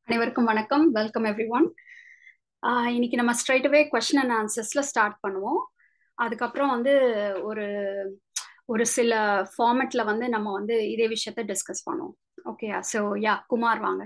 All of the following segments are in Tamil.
அனைவருக்கும் வணக்கம் வெல்கம் எவ்ரி ஒன் இன்னைக்கு நம்ம ஸ்ட்ரைட் அவே கொஸ்டின் அண்ட் ஆன்சர்ஸ்ல ஸ்டார்ட் பண்ணுவோம் அதுக்கப்புறம் வந்து ஒரு ஒரு சில ஃபார்மெட்ல வந்து நம்ம வந்து இதே விஷயத்த டிஸ்கஸ் பண்ணுவோம் ஓகே ஸோ யா குமார் வாங்க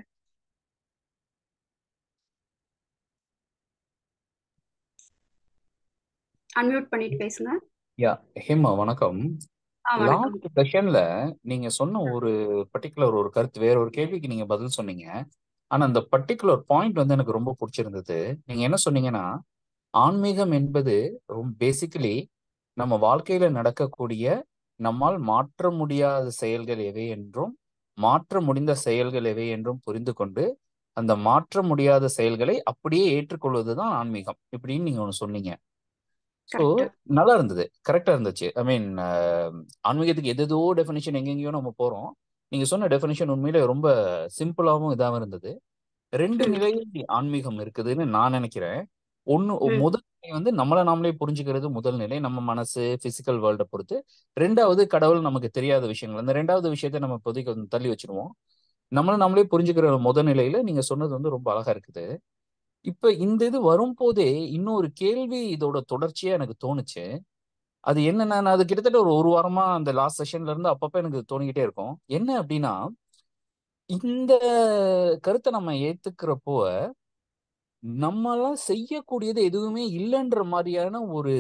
அன்மியூட் பண்ணிட்டு பேசுங்க யா ஹேமா வணக்கம் ஆ வணக்கம் லாஸ்ட் செஷன்ல நீங்க சொன்ன ஒரு பர்டிகுலர் ஒரு கருத்து வேற ஒரு கேள்விக்கு நீங்க பதில் சொன்னீங்க ஆனா அந்த பர்டிகுலர் பாயிண்ட் வந்து எனக்கு ரொம்ப பிடிச்சிருந்தது நீங்க என்ன சொன்னீங்கன்னா ஆன்மீகம் என்பது ரொம்ப பேசிக்கலி நம்ம வாழ்க்கையில நடக்கக்கூடிய நம்மால் மாற்ற முடியாத செயல்கள் எவை என்றும் மாற்ற முடிந்த செயல்கள் எவை என்றும் புரிந்து கொண்டு அந்த மாற்ற முடியாத செயல்களை அப்படியே ஏற்றுக்கொள்வதுதான் ஆன்மீகம் இப்படின்னு நீங்க ஒண்ணு சொன்னீங்க ஸோ கரெக்ட் நல்லா இருந்தது கரெக்டா இருந்துச்சு ஐ மீன் ஆன்மீகத்துக்கு எதேதோ டெஃபினிஷன் எங்கெங்கேயோ நம்ம போறோம் நீங்க சொன்ன டெஃபினிஷன் உண்மையிலே ரொம்ப சிம்பிளாகவும் இதாகவும் இருந்தது ரெண்டு ம் நிலையில் ஆன்மீகம் இருக்குதுன்னு நான் நினைக்கிறேன் ஒன்னு ம் முதல் நிலை வந்து நம்மளை நாமளே புரிஞ்சுக்கிறது முதல் நிலை நம்ம மனசு பிசிக்கல் வேர்ல்டை பொறுத்து ரெண்டாவது கடவுள் நமக்கு தெரியாத விஷயங்கள் அந்த ரெண்டாவது விஷயத்த நம்ம இப்போதைக்கு கொஞ்சம் தள்ளி வச்சிருவோம் நம்மளை நாமளே புரிஞ்சுக்கிற முதல் நிலையில நீங்க சொன்னது வந்து ரொம்ப அழகா இருக்குது இப்ப இந்த இது வரும்போதே இன்னொரு கேள்வி இதோட தொடர்ச்சியா எனக்கு தோணுச்சு அது என்னன்னா நான் அது கிட்டத்தட்ட ஒரு ஒரு வாரமா அந்த லாஸ்ட் செஷன்ல இருந்து அப்பப்ப எனக்கு தோணிக்கிட்டே இருக்கும் என்ன அப்படின்னா இந்த கருத்தை நம்ம ஏத்துக்கிறப்போ நம்மளாம் செய்யக்கூடியது எதுவுமே இல்லைன்ற மாதிரியான ஒரு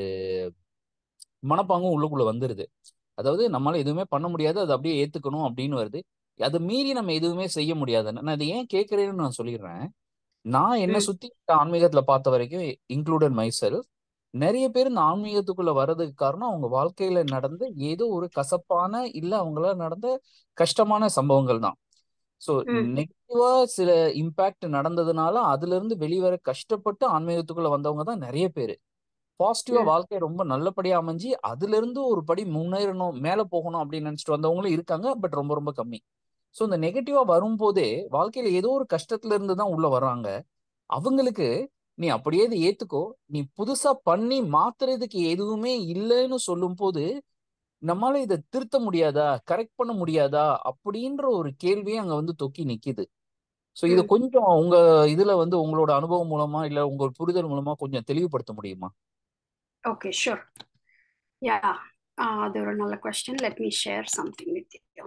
மனப்பாங்கும் உள்ளுக்குள்ள வந்துருது அதாவது நம்மளால எதுவுமே பண்ண முடியாது அது அப்படியே ஏத்துக்கணும் அப்படின்னு வருது அதை மீறி நம்ம எதுவுமே செய்ய முடியாது நான் இதை ஏன் கேட்கிறேன்னு நான் சொல்லிடுறேன் நான் என்ன ம் சுத்தி ஆன்மீகத்துல பார்த்த வரைக்கும் இன்க்ளூடட் மை செல்ஃப் நிறைய பேர் இந்த ஆன்மீகத்துக்குள்ள வர்றதுக்கு காரணம் அவங்க வாழ்க்கையில நடந்த ஏதோ ஒரு கசப்பான இல்ல அவங்கள நடந்த கஷ்டமான சம்பவங்கள் தான் ஸோ ம் நெகட்டிவா சில இம்பாக்ட் நடந்ததுனால அதுல இருந்து வெளிவர கஷ்டப்பட்டு ஆன்மீகத்துக்குள்ள வந்தவங்க தான் நிறைய பேர் பாசிட்டிவா ம் வாழ்க்கை ரொம்ப நல்லபடியா அமைஞ்சு அதுல இருந்து ஒரு படி முன்னேறணும் மேல போகணும் அப்படின்னு நினைச்சிட்டு வந்தவங்களும் இருக்காங்க பட் ரொம்ப ரொம்ப கம்மி ஸோ இந்த நெகட்டிவா வரும்போதே வாழ்க்கையில ஏதோ ஒரு கஷ்டத்துல இருந்து தான் உள்ள வர்றாங்க அவங்களுக்கு நீ அப்படியே இதை ஏத்துக்கோ நீ புதுசா பண்ணி மாத்துறதுக்கு எதுவுமே இல்லைன்னு சொல்லும் போது நம்மளால இதை திருத்த முடியாதா கரெக்ட் பண்ண முடியாதா அப்படின்ற ஒரு கேள்வியே அங்க வந்து தொக்கி நிக்குது ஸோ இதை ம் கொஞ்சம் உங்க இதுல வந்து உங்களோட அனுபவம் மூலமா இல்ல உங்க புரிதல் மூலமா கொஞ்சம் தெளிவுபடுத்த முடியுமா ஓகே ஷூர் யா அது ஒரு நல்ல question let me share something with you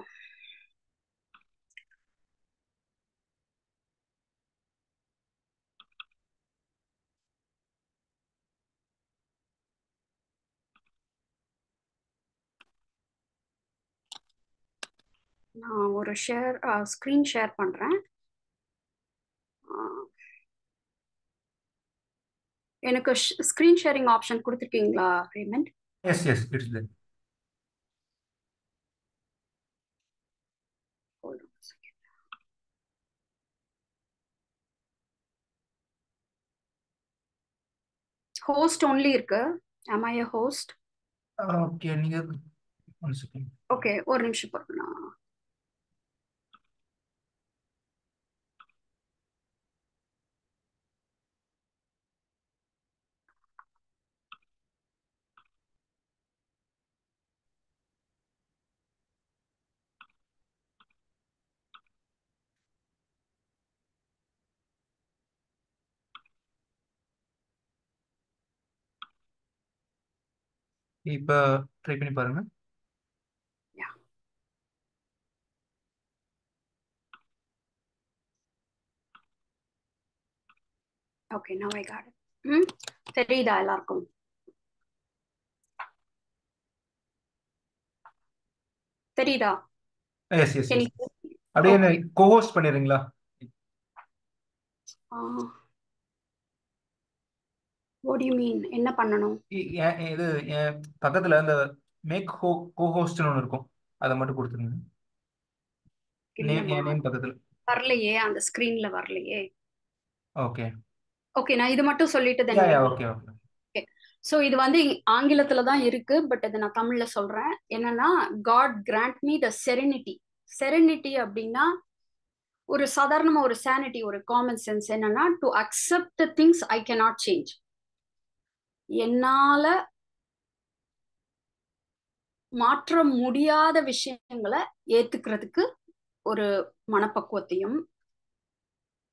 நான் ஒரு ஷேர் ஸ்க்ரீன் ஷேர் பண்றேன் ஆஹ் எனக்கு ஸ்க்ரீன் ஷேரிங் ஆப்ஷன் கொடுத்துருக்கீங்களா Raymond Yes, yes, it's there. Host only இருக்கு am i a host Okay, நீங்க one second. ஓகே ஒரு நிமிஷம் பொறுங்க நான் இப்ப ட்ரை பண்ணி பாருங்க yeah okay now i got it ம் தெரியுதா எல்லாருக்கும் தெரியுதா yes yes can yes you அப்படியே ஓகே கோஹோஸ்ட் பண்ணிடுறீங்களா what do you mean என்ன பண்ணணும் இ- என் இது என் பக்கத்துல அந்த மேக் ஹோ கோஹோஸ்ட்னு ஒன்று இருக்கும் அதை மட்டும் கொடுத்துருங்க நேம் இல்லைம்மா என் நேம் பக்கத்துல வரலையே அந்த ஸ்க்ரீன்ல வரலையே ஓகே ஓகே நான் இது மட்டும் சொல்லிட்டு yeah then yeah will okay okay okay so இது வந்து ஆங்கிலத்துல தான் இருக்கு பட் அதை நான் தமிழ்ல சொல்றேன் என்னன்னா God grant me the serenity serenity அப்படின்னா ஒரு சாதாரணமா ஒரு சானிட்டி ஒரு காமன் சென்ஸ் என்னன்னா to accept things I cannot change என்னால மாற்ற முடியாத விஷயங்களை ஏத்துக்கிறதுக்கு ஒரு மனப்பக்குவத்தையும்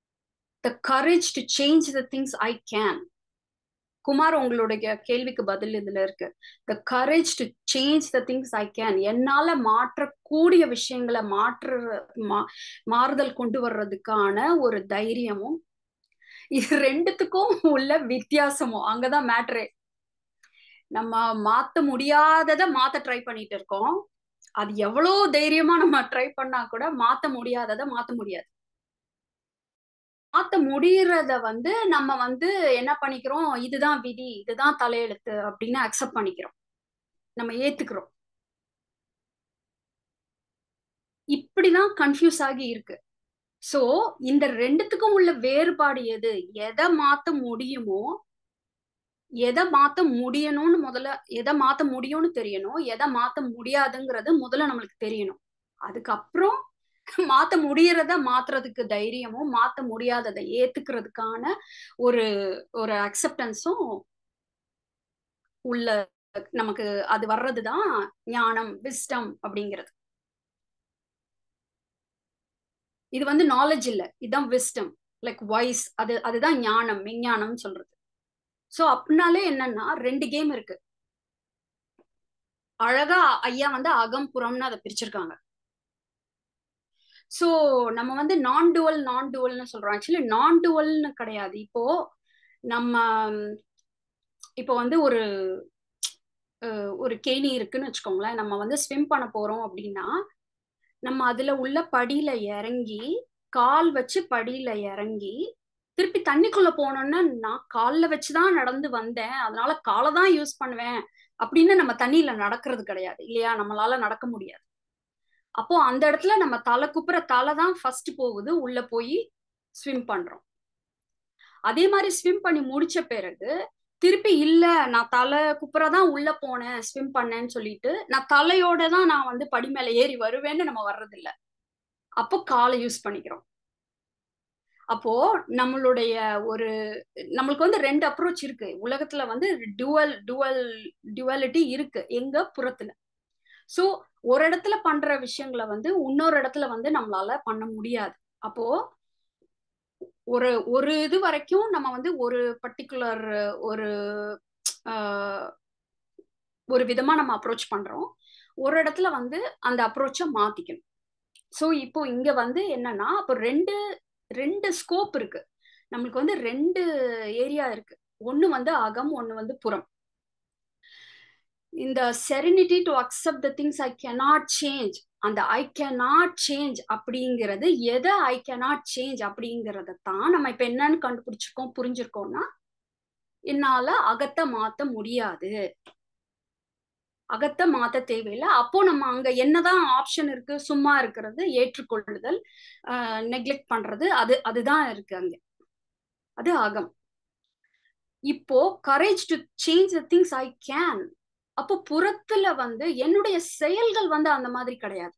the courage to change the things I can Kumar உங்களுடைய கேள்விக்கு பதில் இதுல இருக்கு the courage to change the things I can என்னால மாற்றக்கூடிய விஷயங்களை மாற்ற மாறுதல் கொண்டு வர்றதுக்கான ஒரு தைரியமும் இது ரெண்டுத்துக்கும் உள்ள வித்தியாசமும் அங்கதான் மேட்ரே நம்ம மாத்த முடியாததை மாத்த ட்ரை பண்ணிட்டு இருக்கோம் அது எவ்வளவு தைரியமா நம்ம ட்ரை பண்ணா கூட மாத்த முடியாததை மாத்த முடியாது மாத்த முடியறத வந்து நம்ம வந்து என்ன பண்ணிக்கிறோம் இதுதான் விதி இதுதான் தலையெழுத்து அப்படின்னு அக்செப்ட் பண்ணிக்கிறோம் நம்ம ஏத்துக்கிறோம் இப்படிதான் கன்ஃபியூஸ் ஆகி இருக்கு சோ இந்த ரெண்டுத்துக்கும் உள்ள வேறுபாடு எது எதை மாத்த முடியுமோ எதை மாத்த முடியணும்னு முதல்ல எதை மாத்த முடியும்னு தெரியணும் எதை மாத்த முடியாதுங்கிறது முதல்ல நம்மளுக்கு தெரியணும் அதுக்கப்புறம் மாத்த முடியறத மாத்துறதுக்கு தைரியமும் மாத்த முடியாததை ஏத்துக்கிறதுக்கான ஒரு ஒரு அக்செப்டன்ஸும் உள்ள நமக்கு அது வர்றதுதான் ஞானம் விஸ்டம் அப்படிங்கிறது இது வந்து நாலேஜ் இல்ல இதுதான் விஸ்டம் லைக் வாய்ஸ் அது அதுதான் ஞானம் விஞ்ஞானம் சொல்றது சோ அப்படின்னாலே என்னன்னா ரெண்டு கேம் இருக்கு அழகா ஐயா வந்து அகம் புறம்னு அதை பிரிச்சிருக்காங்க சோ நம்ம வந்து நான் டுவல் நான் டுவல்னு சொல்றோம் ஆக்சுவலி நான் டுவல்னு கிடையாது இப்போ நம்ம இப்போ வந்து ஒரு ஒரு கேணி இருக்குன்னு வச்சுக்கோங்களேன் நம்ம வந்து ஸ்விம் பண்ண போறோம் அப்படின்னா நம்ம அதுல உள்ள படியில இறங்கி கால் வச்சு படியில இறங்கி திருப்பி தண்ணிக்குள்ள போனோம்னா நான் கால்ல வச்சுதான் நடந்து வந்தேன் அதனால காலை தான் யூஸ் பண்ணுவேன் அப்படின்னு நம்ம தண்ணியில நடக்கிறது கிடையாது இல்லையா நம்மளால நடக்க முடியாது அப்போ அந்த இடத்துல நம்ம தலை குப்புற தலை தான் ஃபர்ஸ்ட் போகுது உள்ள போய் ஸ்விம் பண்றோம் அதே மாதிரி ஸ்விம் பண்ணி முடிச்ச பிறகு திருப்பி இல்ல நான் தலை குப்புற தான் உள்ள போனேன் ஸ்விம் பண்ணேன்னு சொல்லிட்டு நான் தலையோட தான் நான் வந்து படி மேல ஏறி வருவேன்னு நம்ம வர்றதில்ல அப்போ காலை யூஸ் பண்ணிக்கிறோம் அப்போ நம்மளுடைய ஒரு நம்மளுக்கு வந்து ரெண்டு அப்ரோச் இருக்கு உலகத்துல வந்து டுவல் டுவல் டுவலிட்டி இருக்கு எங்க புறத்துல சோ ஒரு இடத்துல பண்ற விஷயங்களை வந்து இன்னொரு இடத்துல வந்து நம்மளால பண்ண முடியாது அப்போ ஒரு ஒரு இது வரைக்கும் நம்ம வந்து ஒரு பர்டிகுலர் ஒரு ஒரு விதமா நம்ம அப்ரோச் பண்றோம் ஒரு இடத்துல வந்து அந்த அப்ரோச்சை மாத்திக்கணும் ஸோ இப்போ இங்க வந்து என்னன்னா அப்போ ரெண்டு ரெண்டு ஸ்கோப் இருக்கு நம்மளுக்கு வந்து ரெண்டு ஏரியா இருக்கு ஒன்னு வந்து அகம் ஒன்னு வந்து புறம் இந்த serenity to accept the things I cannot change அந்த ஐ கேனாட் சேஞ்ச் அப்படிங்கிறது எதை ஐ கேனாட் சேஞ்ச் அப்படிங்கறத தான் நம்ம இப்ப என்னன்னு கண்டுபிடிச்சிருக்கோம் புரிஞ்சிருக்கோம்னா என்னால அகத்தை மாத்த முடியாது அகத்தை மாத்த தேவையில்லை அப்போ நம்ம அங்க என்னதான் ஆப்ஷன் இருக்கு சும்மா இருக்கிறது ஏற்றுக்கொள்ளுதல் நெக்லெக்ட் பண்றது அது அதுதான் இருக்கு அங்க அது அகம் இப்போ courage to change the things I can அப்போ புறத்துல வந்து என்னுடைய செயல்கள் வந்து அந்த மாதிரி கிடையாது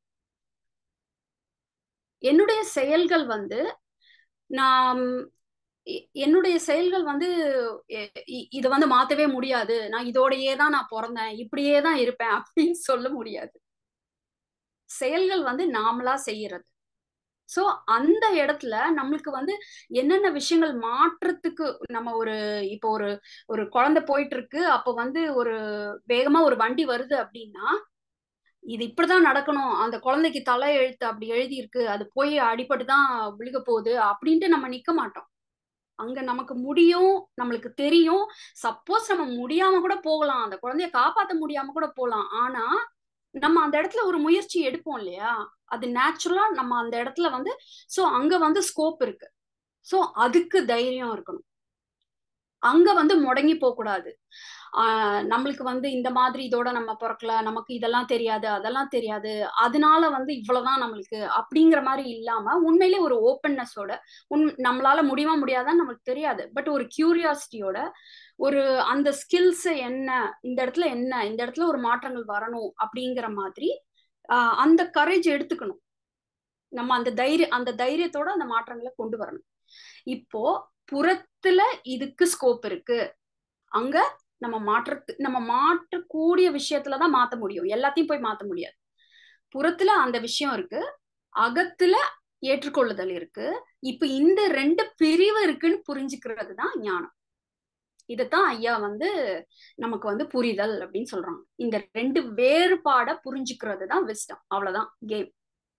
என்னுடைய செயல்கள் வந்து நான் என்னுடைய செயல்கள் வந்து இதை வந்து மாத்தவே முடியாது நான் இதோடையே தான் நான் பிறந்தேன் இப்படியே தான் இருப்பேன் அப்படின்னு சொல்ல முடியாது செயல்கள் வந்து நாமளா செய்யறது சோ அந்த இடத்துல நம்மளுக்கு வந்து என்னென்ன விஷயங்கள் மாற்றத்துக்கு நம்ம ஒரு இப்போ ஒரு ஒரு குழந்தை போயிட்டு இருக்கு அப்போ வந்து ஒரு வேகமா ஒரு வண்டி வருது அப்படின்னா இது இப்படிதான் நடக்கணும் அந்த குழந்தைக்கு தலை எழுத்து அப்படி எழுதி இருக்கு அது போய் அடிபட்டு தான் விழுக போகுது அப்படின்ட்டு நம்ம நிக்க மாட்டோம் அங்க நமக்கு முடியும் நம்மளுக்கு தெரியும் சப்போஸ் நம்ம முடியாம கூட போகலாம் அந்த குழந்தைய காப்பாத்த முடியாம கூட போகலாம் ஆனா நம்ம அந்த இடத்துல ஒரு முயற்சி எடுப்போம் இல்லையா அது நேச்சுரலா நம்ம அந்த இடத்துல வந்து சோ அங்க வந்து ஸ்கோப் இருக்கு சோ அதுக்கு தைரியம் இருக்கணும் அங்க வந்து முடங்கி போக கூடாது ஆஹ் நம்மளுக்கு வந்து இந்த மாதிரி இதோட நம்ம பிறக்கல நமக்கு இதெல்லாம் தெரியாது அதெல்லாம் தெரியாது அதனால வந்து இவ்வளவுதான் நம்மளுக்கு அப்படிங்கிற மாதிரி இல்லாம உண்மையிலே ஒரு ஓப்பன்னஸோட உன் நம்மளால முடியுமா முடியாதான்னு நம்மளுக்கு தெரியாது பட் ஒரு கியூரியாசிட்டியோட ஒரு அந்த ஸ்கில்ஸ் என்ன இந்த இடத்துல என்ன இந்த இடத்துல ஒரு மாற்றங்கள் வரணும் அப்படிங்கிற மாதிரி ஆஹ் அந்த கரேஜ் எடுத்துக்கணும் நம்ம அந்த தைரியம் அந்த தைரியத்தோட அந்த மாற்றங்களை கொண்டு வரணும் இப்போ புறத்துல இதுக்கு ஸ்கோப் இருக்கு அங்க நம்ம மாற்றத்து நம்ம மாற்றக்கூடிய விஷயத்துலதான் மாத்த முடியும் எல்லாத்தையும் போய் மாத்த முடியாது புறத்துல அந்த விஷயம் இருக்கு அகத்துல ஏற்றுக்கொள்ளுதல் இருக்கு இப்ப இந்த ரெண்டு பிரிவு இருக்குன்னு புரிஞ்சுக்கிறது தான் ஞானம் இதைத்தான் ஐயா வந்து நமக்கு வந்து புரிதல் அப்படின்னு சொல்றாங்க இந்த ரெண்டு வேறுபாட புரிஞ்சுக்கிறது தான் விஸ்டம் அவ்வளவுதான் கேம்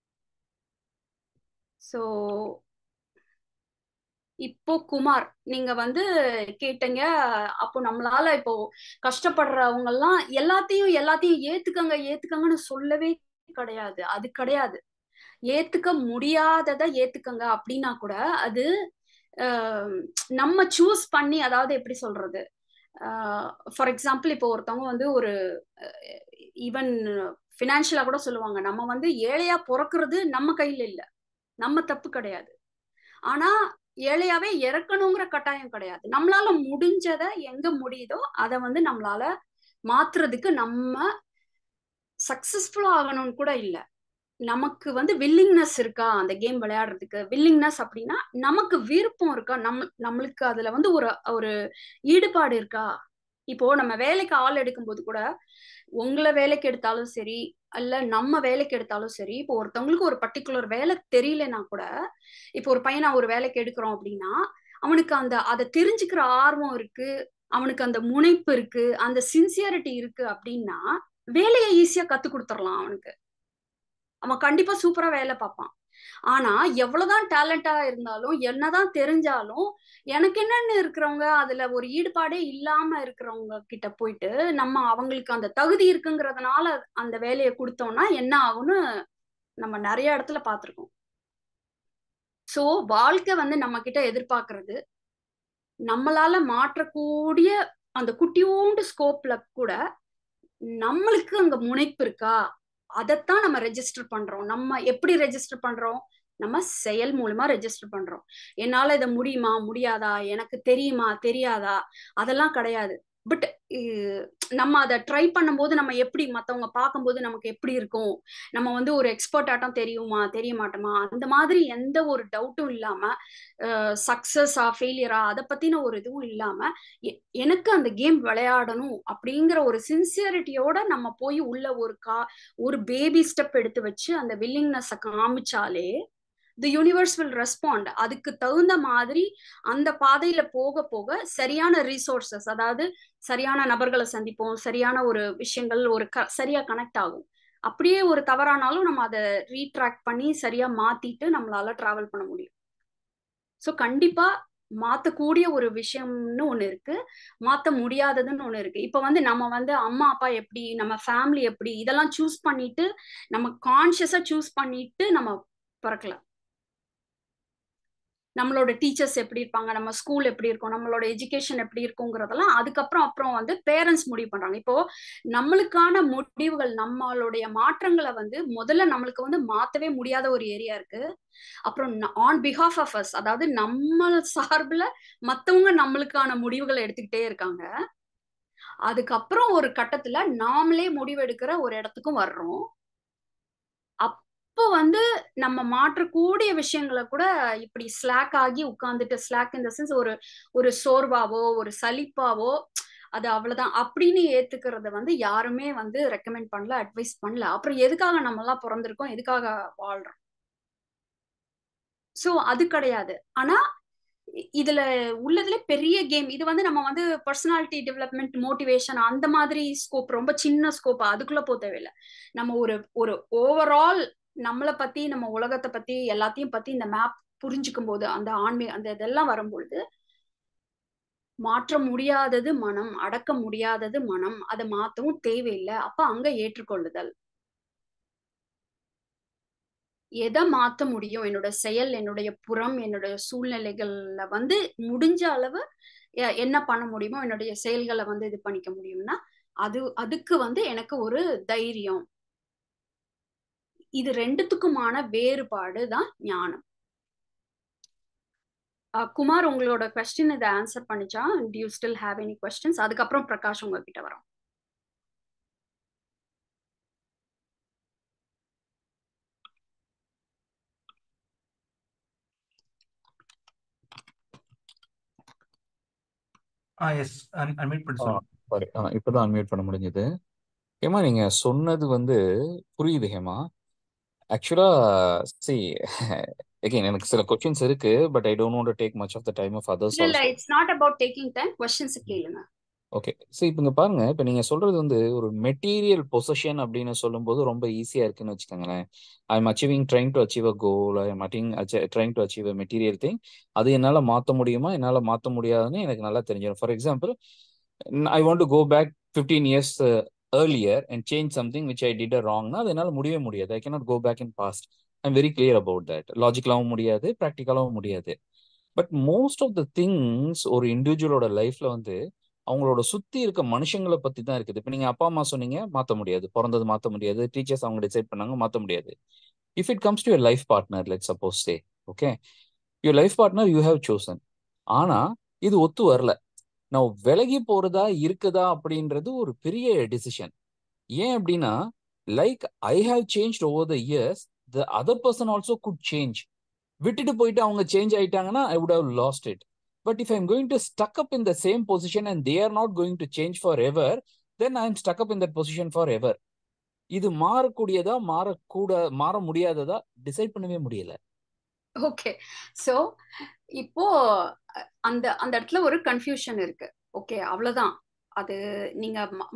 சோ இப்போ குமார் நீங்க வந்து கேட்டீங்க அப்போ நம்மளால இப்போ கஷ்டப்படுறவங்க எல்லாம் எல்லாத்தையும் எல்லாத்தையும் ஏத்துக்கங்க ஏத்துக்கங்கன்னு சொல்லவே கிடையாது அது கிடையாது ஏத்துக்க முடியாததை ஏத்துக்கங்க அப்படின்னா கூட அது நம்ம சூஸ் பண்ணி அதாவது எப்படி சொல்றது ஃபார் எக்ஸாம்பிள் இப்போ ஒருத்தவங்க வந்து ஒரு ஈவன் ஃபினான்ஷியலா கூட சொல்லுவாங்க நம்ம வந்து ஏழையா பிறக்கிறது நம்ம கையில இல்ல நம்ம தப்பு கிடையாது ஆனா ஏழையாவே இறக்கணுங்கிற கட்டாயம் கிடையாது நம்மளால முடிஞ்சதை எங்க முடியுதோ அதை வந்து நம்மளால மாத்துறதுக்கு நம்ம சக்சஸ்ஃபுல்லா ஆகணும்னு கூட இல்ல நமக்கு வந்து வில்லிங்னஸ் இருக்கா அந்த கேம் விளையாடுறதுக்கு வில்லிங்னஸ் அப்படின்னா நமக்கு விருப்பம் இருக்கா நம்ம நம்மளுக்கு அதுல வந்து ஒரு ஒரு ஈடுபாடு இருக்கா இப்போ நம்ம வேலைக்கு ஆள் எடுக்கும்போது கூட உங்களை வேலைக்கு எடுத்தாலும் சரி அல்ல நம்ம வேலைக்கு எடுத்தாலும் சரி இப்போ ஒருத்தவங்களுக்கு ஒரு பர்டிகுலர் வேலை தெரியலனா கூட இப்போ ஒரு பையனை ஒரு வேலைக்கு எடுக்கிறோம் அப்படின்னா அவனுக்கு அந்த அதை தெரிஞ்சுக்கிற ஆர்வம் இருக்கு அவனுக்கு அந்த முனைப்பு இருக்கு அந்த சின்சியரிட்டி இருக்கு அப்படின்னா வேலையை ஈஸியா கத்து கொடுத்துடலாம் அவனுக்கு அவன் கண்டிப்பா சூப்பரா வேலை பார்ப்பான் ஆனா எவ்வளவுதான் டேலண்டா இருந்தாலும் என்னதான் தெரிஞ்சாலும் எனக்கு என்னன்னு இருக்கிறவங்க அதுல ஒரு ஈடுபாடே இல்லாம இருக்கிறவங்க கிட்ட போயிட்டு நம்ம அவங்களுக்கு அந்த தகுதி இருக்குங்கிறதுனால அந்த வேலையை கொடுத்தோம்னா என்ன ஆகும்னு நம்ம நிறைய இடத்துல பார்த்திருக்கோம் சோ வாழ்க்கை வந்து நம்ம கிட்ட எதிர்பார்க்கறது நம்மளால மாற்றக்கூடிய அந்த குட்டியோண்டு ஸ்கோப்ல கூட நம்மளுக்கு அங்க முனைப்பு இருக்கா அதைத்தான் நம்ம ரெஜிஸ்டர் பண்றோம் நம்ம எப்படி ரெஜிஸ்டர் பண்றோம் நம்ம செயல் மூலமா ரெஜிஸ்டர் பண்றோம் என்னால இதை முடியுமா முடியாதா எனக்கு தெரியுமா தெரியாதா அதெல்லாம் கிடையாது பட் நம்ம அதை ட்ரை பண்ணும்போது நம்ம எப்படி மற்றவங்க பார்க்கும்போது நமக்கு எப்படி இருக்கும் நம்ம வந்து ஒரு எக்ஸ்பர்ட் ஆட்டம் தெரியுமா தெரிய மாட்டோமா அந்த மாதிரி எந்த ஒரு டவுட்டும் இல்லாம சக்சஸா ஃபெயிலியரா அதை பத்தின ஒரு இதுவும் இல்லாம எனக்கு அந்த கேம் விளையாடணும் அப்படிங்கிற ஒரு சின்சியரிட்டியோட நம்ம போய் உள்ள ஒரு கா ஒரு பேபி ஸ்டெப் எடுத்து வச்சு அந்த வில்லிங்னஸை காமிச்சாலே தி யூனிவர்ஸ் வில் ரெஸ்பாண்ட் அதுக்கு தகுந்த மாதிரி அந்த பாதையில போக போக சரியான ரிசோர்சஸ் அதாவது சரியான நபர்களை சந்திப்போம் சரியான ஒரு விஷயங்கள் ஒரு க சரியா கனெக்ட் ஆகும் அப்படியே ஒரு தவறானாலும் நம்ம அதை ரீட்ராக்ட் பண்ணி சரியா மாத்திட்டு நம்மளால டிராவல் பண்ண முடியும் ஸோ கண்டிப்பா மாத்தக்கூடிய ஒரு விஷயம்னு ஒண்ணு இருக்கு மாத்த முடியாததுன்னு ஒண்ணு இருக்கு இப்ப வந்து நம்ம வந்து அம்மா அப்பா எப்படி நம்ம ஃபேமிலி எப்படி இதெல்லாம் சூஸ் பண்ணிட்டு நம்ம கான்சியஸா சூஸ் பண்ணிட்டு நம்ம பிறக்கல நம்மளோட டீச்சர்ஸ் எப்படி இருப்பாங்க நம்ம ஸ்கூல் எப்படி இருக்கும் நம்மளோட எஜுகேஷன் எப்படி இருக்குங்கிறதெல்லாம் அதுக்கப்புறம் அப்புறம் வந்து பேரண்ட்ஸ் முடிவு பண்றாங்க இப்போ நம்மளுக்கான முடிவுகள் நம்மளுடைய மாற்றங்களை வந்து முதல்ல நம்மளுக்கு வந்து மாத்தவே முடியாத ஒரு ஏரியா இருக்கு அப்புறம் ஆன் பிஹாஃப் ஆஃப் அஸ் அதாவது நம்ம சார்பில் மத்தவங்க நம்மளுக்கான முடிவுகளை எடுத்துக்கிட்டே இருக்காங்க அதுக்கப்புறம் ஒரு கட்டத்துல நாமளே முடிவெடுக்கிற ஒரு இடத்துக்கும் வர்றோம் அப்போ வந்து நம்ம மாற்றக்கூடிய விஷயங்களை கூட இப்படி ஸ்லாக் ஆகி உட்கார்ந்துட்டு ஸ்லாக் இந்த சென்ஸ் ஒரு ஒரு சோர்வாவோ ஒரு சலிப்பாவோ அது அவ்வளவுதான் அப்படின்னு ஏத்துக்கிறத வந்து யாருமே வந்து ரெக்கமெண்ட் பண்ணல அட்வைஸ் பண்ணல அப்புறம் எதுக்காக நம்ம எல்லாம் பிறந்திருக்கோம் எதுக்காக வாழ்றோம் சோ அது கிடையாது ஆனா இதுல உள்ளதுல பெரிய கேம் இது வந்து நம்ம வந்து பர்சனாலிட்டி டெவலப்மெண்ட் மோட்டிவேஷன் அந்த மாதிரி ஸ்கோப் ரொம்ப சின்ன ஸ்கோப் அதுக்குள்ள போக தேவையில்லை நம்ம ஒரு ஒரு ஓவரால் நம்மளை பத்தி நம்ம உலகத்தை பத்தி எல்லாத்தையும் பத்தி இந்த மேப் புரிஞ்சுக்கும் போது அந்த ஆன்மீக அந்த இதெல்லாம் வரும்பொழுது மாற்ற முடியாதது மனம் அடக்க முடியாதது மனம் அதை மாத்தவும் தேவையில்லை அப்ப அங்க ஏற்றுக்கொள்ளுதல் எதை மாத்த முடியும் என்னோட செயல் என்னுடைய புறம் என்னுடைய சூழ்நிலைகள்ல வந்து முடிஞ்ச அளவு என்ன பண்ண முடியுமோ என்னுடைய செயல்களை வந்து இது பண்ணிக்க முடியும்னா அது அதுக்கு வந்து எனக்கு ஒரு தைரியம் இது ரெண்டுத்துக்குமான வேறுபாடு தான் ஞானம் குமார் உங்களோட கொஸ்டின் இதை ஆன்சர் பண்ணிச்சா you still have any questions அதுக்கப்புறம் பிரகாஷ் உங்ககிட்ட வரோம் ஆ எஸ் அன்மியூட் பண்ணி சொல்லுங்க சாரி இப்பதான் அன்மியூட் பண்ண முடிஞ்சது ஹேமா நீங்க சொன்னது வந்து புரியுது ஹேமா ஆக்சுவலா சி again எனக்கு சில கொஸ்டின்ஸ் இருக்கு but I don't want to take much of the time of others இல்ல இல்ல also it's not about taking time questions கேளுங்க ஓகே ஸோ இப்போ இங்க பாருங்க இப்போ நீங்க சொல்றது வந்து ஒரு மெட்டீரியல் பொசஷன் அப்படின்னு சொல்லும்போது ரொம்ப ஈஸியா இருக்குன்னு வச்சுக்கோங்களேன் I am achieving trying to achieve a goal I am adding trying to achieve a material thing அது என்னால் மாற்ற முடியுமா என்னால் மாற்ற முடியாதுன்னு எனக்கு நல்லா தெரிஞ்சிடும் for example I want to go back fifteen years earlier and change something which I did a ராங்னா அது என்னால் முடியவே முடியாது I cannot go back in past I am very clear about that லாஜிக்கலாகவும் முடியாது ப்ராக்டிக்கலாகவும் முடியாது but most of the things ஒரு இண்டிவிஜுவலோட லைஃப்ல வந்து அவங்களோட சுத்தி இருக்க மனுஷங்களை பத்தி தான் இருக்குது இப்போ நீங்க அப்பா அம்மா சொன்னீங்க மாத்த முடியாது பிறந்தது மாத்த முடியாது டீச்சர்ஸ் அவங்க டிசைட் பண்ணாங்க மாத்த முடியாது if it comes to your life partner let suppose say okay your life partner you have chosen ஆனா இது ஒத்து வரல நான் விலகி போறதா இருக்குதா அப்படின்றது ஒரு பெரிய டிசிஷன் ஏன் அப்படின்னா like I have change over the years the other person also good change விட்டுட்டு போயிட்டு அவங்க சேஞ்ச் ஆயிட்டாங்கன்னா I would have lost it But if I'm going to stuck up in the same position and they are not going to change forever, then I'm stuck up in that position forever. இது மாறக்கூடியதா மாறக்கூட மாற முடியாததா டிசைட் பண்ணவே முடியல ஓகே சோ இப்போ அந்த அந்த இடத்துல ஒரு கன்ஃபியூஷன் இருக்கு ஓகே அவ்வளவுதான் அது நீங்க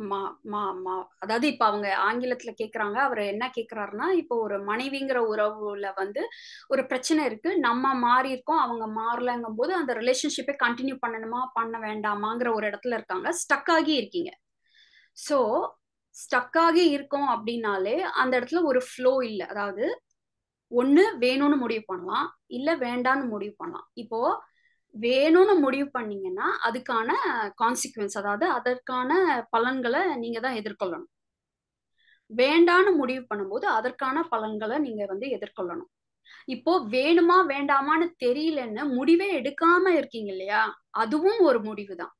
அதாவது இப்ப அவங்க ஆங்கிலத்துல கேக்குறாங்க அவர் என்ன கேக்குறாருன்னா இப்போ ஒரு மனைவிங்கிற உறவுல வந்து ஒரு பிரச்சனை இருக்கு நம்ம மாறி இருக்கோம் அவங்க மாறலங்கும் போது அந்த ரிலேஷன்ஷிப்பை கண்டினியூ பண்ணணுமா பண்ண வேண்டாமாங்கிற ஒரு இடத்துல இருக்காங்க ஸ்டக் ஆகி இருக்கீங்க ஸோ ஸ்டக் ஆகி இருக்கோம் அப்படின்னாலே அந்த இடத்துல ஒரு ஃப்ளோ இல்லை அதாவது ஒண்ணு வேணும்னு முடிவு பண்ணலாம் இல்ல வேண்டான்னு முடிவு பண்ணலாம் இப்போ வேணும்னு முடிவு பண்ணீங்கன்னா அதுக்கான கான்சிக்வன்ஸ் அதாவது அதற்கான பலன்களை நீங்க தான் எதிர்கொள்ளணும் வேண்டான்னு முடிவு பண்ணும்போது அதற்கான பலன்களை நீங்க வந்து எதிர்கொள்ளணும் இப்போ வேணுமா வேண்டாமான்னு தெரியலன்னு முடிவே எடுக்காம இருக்கீங்க இல்லையா அதுவும் ஒரு முடிவு தான்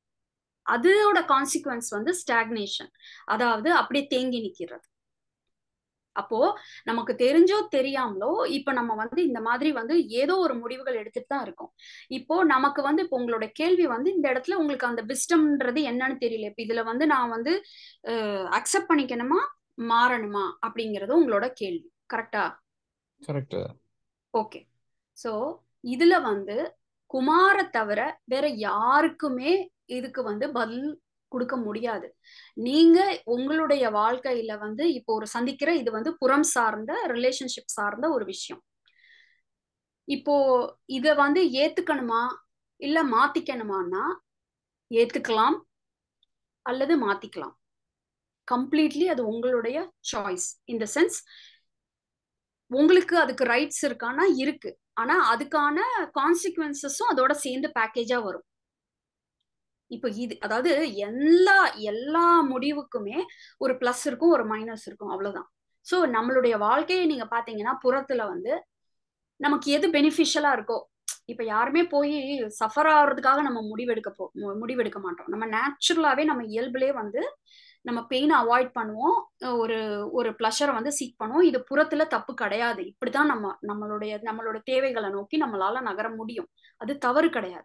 அதோட கான்சிக்வன்ஸ் வந்து ஸ்டாக்னேஷன் அதாவது அப்படியே தேங்கி நிக்கிறது அப்போ நமக்கு தெரிஞ்சோ தெரியாமலோ இப்ப நம்ம வந்து இந்த மாதிரி வந்து ஏதோ ஒரு முடிவுகள் எடுத்துட்டு தான் இருக்கோம் இப்போ நமக்கு வந்து இப்போ உங்களோட கேள்வி வந்து இந்த இடத்துல உங்களுக்கு அந்த விஸ்டம்ன்றது என்னன்னு தெரியல இப்ப இதுல வந்து நான் வந்து அக்செப்ட் பண்ணிக்கணுமா மாறணுமா அப்படிங்கறது உங்களோட கேள்வி கரெக்டா கரெக்ட் ஓகே சோ இதுல வந்து குமார தவிர வேற யாருக்குமே இதுக்கு வந்து பதில் கொடுக்க முடியாது நீங்க உங்களுடைய வாழ்க்கையில வந்து இப்போ ஒரு சந்திக்கிற இது வந்து புறம் சார்ந்த ரிலேஷன்ஷிப் சார்ந்த ஒரு விஷயம் இப்போ இத வந்து ஏத்துக்கணுமா இல்ல மாத்திக்கணுமான்னா ஏத்துக்கலாம் அல்லது மாத்திக்கலாம் கம்ப்ளீட்லி அது உங்களுடைய சாய்ஸ் இந்த சென்ஸ் உங்களுக்கு அதுக்கு ரைட்ஸ் இருக்கானா இருக்கு ஆனா அதுக்கான கான்சிக்வன்சஸும் அதோட சேர்ந்து பேக்கேஜா வரும் இப்போ இது அதாவது எல்லா எல்லா முடிவுக்குமே ஒரு பிளஸ் இருக்கும் ஒரு மைனஸ் இருக்கும் அவ்வளவுதான் ஸோ நம்மளுடைய வாழ்க்கையை நீங்க பாத்தீங்கன்னா புறத்துல வந்து நமக்கு எது பெனிஃபிஷியலா இருக்கோ இப்ப யாருமே போய் சஃபர் ஆகுறதுக்காக நம்ம முடிவெடுக்க போ முடிவெடுக்க மாட்டோம் நம்ம நேச்சுரலாவே நம்ம இயல்புலே வந்து நம்ம பெயினை அவாய்ட் பண்ணுவோம் ஒரு ஒரு ப்ளஷரை வந்து சீக் பண்ணுவோம் இது புறத்துல தப்பு கிடையாது இப்படிதான் நம்ம நம்மளுடைய நம்மளோட தேவைகளை நோக்கி நம்மளால நகர முடியும் அது தவறு கிடையாது